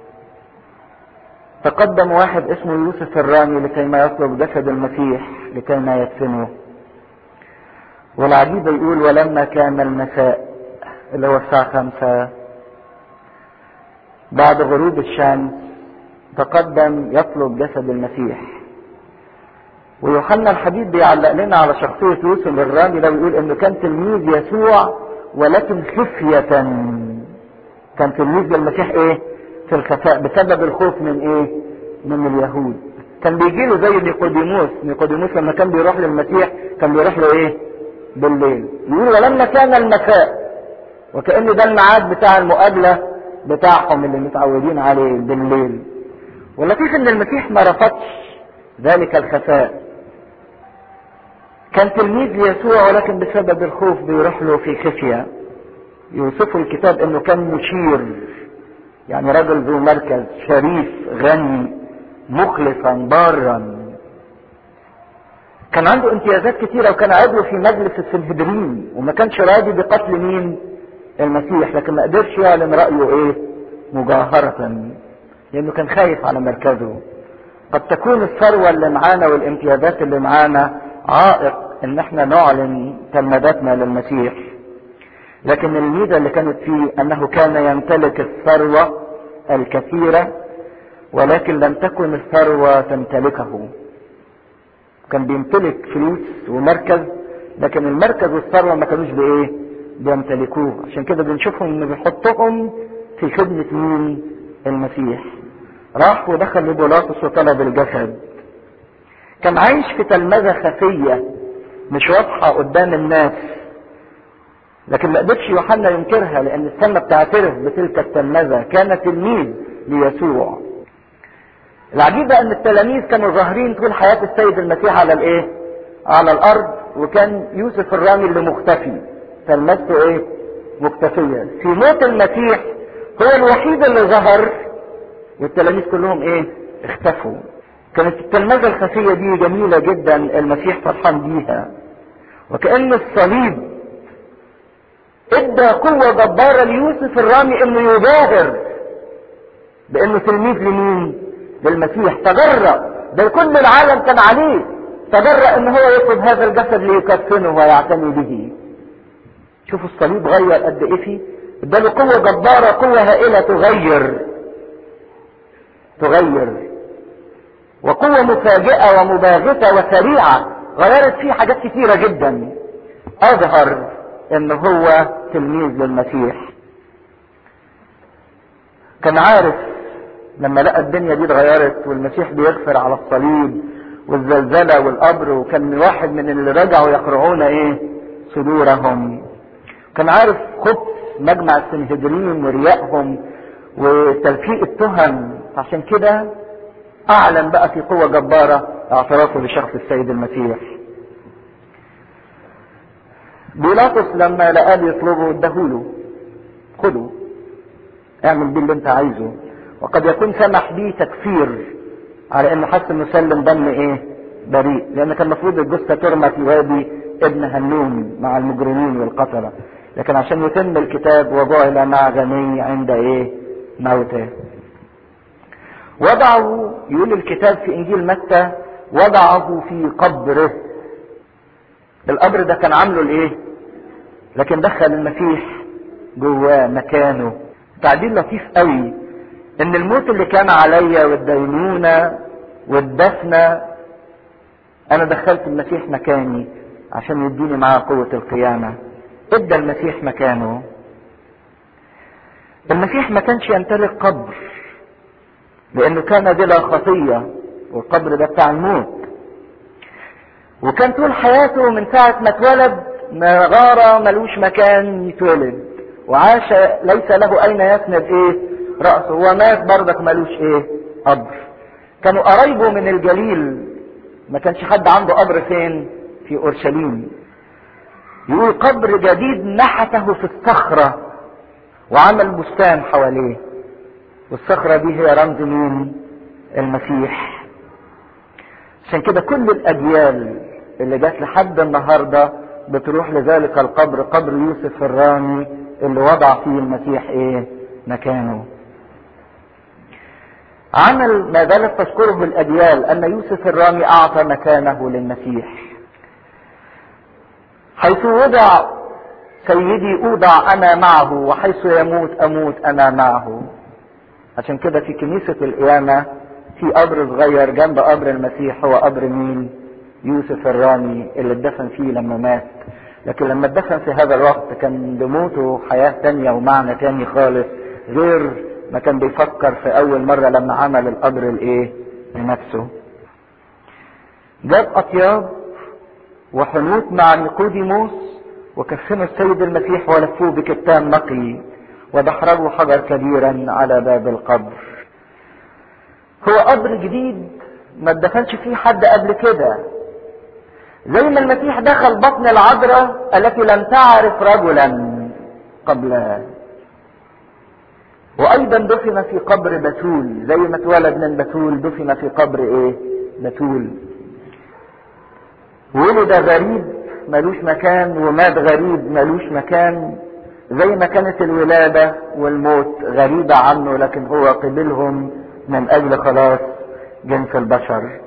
تقدم واحد اسمه يوسف الرامي لكي ما يطلب جسد المسيح لكي ما يدفنه والعجيب يقول ولما كان المساء اللي هو الساعة خمسة بعد غروب الشمس تقدم يطلب جسد المسيح ويوحنا الحبيب بيعلق لنا على شخصية يوسف الرامي ده ويقول انه كان تلميذ يسوع ولكن خفية كان تلميذ للمسيح ايه في الخفاء بسبب الخوف من ايه من اليهود كان بيجي له زي نيقوديموس نيقوديموس لما كان بيروح للمسيح كان بيروح له ايه بالليل يقول ولما كان المساء وكأن ده الميعاد بتاع المقابلة بتاعهم اللي متعودين عليه بالليل واللطيف ان المسيح ما رفضش ذلك الخفاء كان تلميذ يسوع ولكن بسبب الخوف بيروح له في خفية يوصفه الكتاب انه كان مشير يعني رجل ذو مركز شريف غني مخلصا بارا كان عنده امتيازات كتيرة وكان عضو في مجلس السنهدرين وما كانش راضي بقتل مين المسيح لكن ما قدرش يعلن رأيه ايه مجاهرة لانه كان خايف على مركزه قد تكون الثروة اللي معانا والامتيازات اللي معانا عائق ان احنا نعلن تلمذاتنا للمسيح لكن الميزة اللي كانت فيه انه كان يمتلك الثروة الكثيرة ولكن لم تكن الثروة تمتلكه كان بيمتلك فلوس ومركز لكن المركز والثروة ما كانوش بايه بيمتلكوه عشان كده بنشوفهم انه بيحطهم في خدمة مين المسيح راح ودخل لبيلاطس وطلب الجسد كان عايش في تلمذة خفية مش واضحة قدام الناس لكن ما قدرش يوحنا ينكرها لان السماء بتعترف بتلك التلمذة كان تلميذ ليسوع العجيب ان التلاميذ كانوا ظاهرين طول حياة السيد المسيح على الايه على الارض وكان يوسف الرامي اللي مختفي تلمذته ايه مختفية في موت المسيح هو الوحيد اللي ظهر والتلاميذ كلهم ايه اختفوا كانت التلمذة الخفية دي جميلة جدا المسيح فرحان بيها وكأن الصليب ادى قوة جبارة ليوسف الرامي انه يظاهر بانه تلميذ لمين للمسيح تجرأ ده كل العالم كان عليه تجرأ ان هو يطلب هذا الجسد ليكفنه ويعتني به شوفوا الصليب غير قد ايه فيه اداله قوة جبارة قوة هائلة تغير تغير وقوة مفاجئة ومباغتة وسريعة غيرت فيه حاجات كثيرة جدا اظهر ان هو تلميذ للمسيح كان عارف لما لقى الدنيا دي اتغيرت والمسيح بيغفر على الصليب والزلزلة والقبر وكان واحد من اللي رجعوا يقرعون ايه صدورهم كان عارف خبث مجمع السنهدرين وريائهم وتلفيق التهم عشان كده اعلن بقى في قوة جبارة اعترافه بشخص السيد المسيح بيلاطس لما لقاه يطلبه اداهوله خده اعمل بيه اللي انت عايزه وقد يكون سمح بيه تكفير على انه حس انه سلم دم ايه بريء لان كان المفروض الجثه ترمى في وادي ابن هنون مع المجرمين والقتله لكن عشان يتم الكتاب وجعل مع غني عند ايه موته وضعه يقول الكتاب في انجيل متى وضعه في قبره القبر ده كان عامله لايه لكن دخل المسيح جواه مكانه تعديل لطيف قوي ان الموت اللي كان عليا والدينونة والدفنة انا دخلت المسيح مكاني عشان يديني معاه قوة القيامة ادى المسيح مكانه المسيح ما كانش يمتلك قبر لانه كان بلا خطية والقبر ده بتاع الموت وكان طول حياته من ساعة ما اتولد مغارة ملوش مكان يتولد وعاش ليس له اين يسند ايه رأسه ومات برضك ملوش ايه قبر كانوا قرايبه من الجليل ما كانش حد عنده قبر فين في اورشليم يقول قبر جديد نحته في الصخرة وعمل بستان حواليه والصخرة دي هي رمز مين المسيح عشان كده كل الاجيال اللي جت لحد النهارده بتروح لذلك القبر قبر يوسف الرامي اللي وضع فيه المسيح ايه مكانه عمل ما زالت تذكره الاجيال ان يوسف الرامي اعطى مكانه للمسيح حيث وضع سيدي اوضع انا معه وحيث يموت اموت انا معه عشان كده في كنيسة القيامة في قبر صغير جنب قبر المسيح هو قبر مين يوسف الرامي اللي اتدفن فيه لما مات لكن لما اتدفن في هذا الوقت كان لموته حياة تانية ومعنى تاني خالص غير ما كان بيفكر في اول مرة لما عمل القبر الايه لنفسه جاب اطياب وحنوط مع نيقوديموس وكفنوا السيد المسيح ولفوه بكتان نقي ودحرجوا حجر كبيرا على باب القبر هو قبر جديد ما اتدفنش فيه حد قبل كده زي ما المسيح دخل بطن العذراء التي لم تعرف رجلا قبلها وايضا دفن في قبر بتول زي ما اتولد من بتول دفن في قبر ايه بتول ولد غريب ملوش مكان ومات غريب ملوش مكان زي ما كانت الولادة والموت غريبة عنه لكن هو قبلهم من اجل خلاص جنس البشر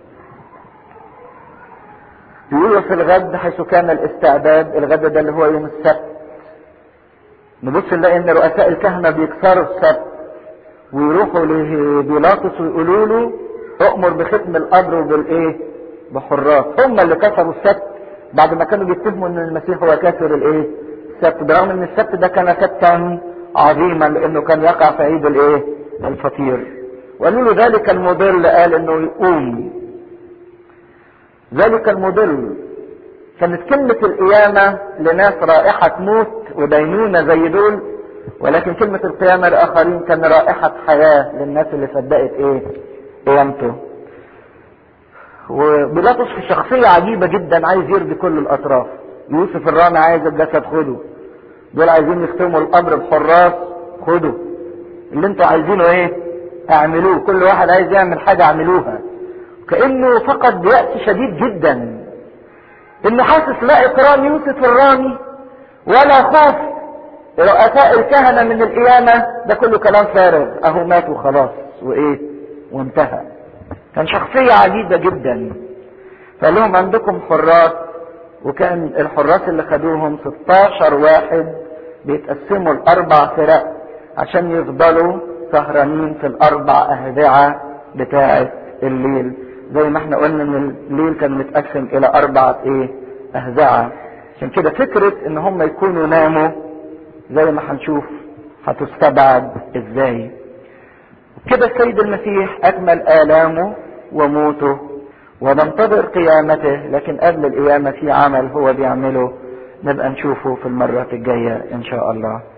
يقولوا في الغد حيث كان الاستعداد الغد ده اللي هو يوم السبت نبص نلاقي ان رؤساء الكهنة بيكسروا السبت ويروحوا لبيلاطس ويقولوا له اؤمر بختم القبر وبالايه بحراس هم اللي كسروا السبت بعد ما كانوا بيتهموا ان المسيح هو كاسر الايه السبت برغم ان السبت ده كان سبتا عظيما لانه كان يقع في عيد الايه الفطير وقالوا له ذلك المضل قال انه يقوم ذلك المضل كانت كلمة القيامة لناس رائحة موت ودينونة زي دول ولكن كلمة القيامة لآخرين كان رائحة حياة للناس اللي صدقت ايه قيامته وبيلاطس في شخصية عجيبة جدا عايز يرضي كل الأطراف يوسف الرامي عايز الجسد خده دول عايزين يختموا القبر بحراس خدوا اللي انتوا عايزينه ايه اعملوه كل واحد عايز يعمل حاجة اعملوها كأنه فقد بيأس شديد جدا انه حاسس لا اكرام يوسف الرامي ولا خوف رؤساء الكهنة من القيامة ده كله كلام فارغ اهو مات وخلاص وايه وانتهى كان شخصية عجيبة جدا فقال لهم عندكم حراس وكان الحراس اللي خدوهم 16 واحد بيتقسموا لأربع فرق عشان يفضلوا سهرانين في الأربع أهدعة بتاعة الليل زي ما احنا قلنا ان الليل كان متقسم إلى أربعة إيه أهدعة عشان كده فكرة إن هم يكونوا ناموا زي ما هنشوف هتستبعد إزاي كده السيد المسيح أكمل آلامه وموته وننتظر قيامته لكن قبل القيامة في عمل هو بيعمله نبقى نشوفه في المرات الجاية إن شاء الله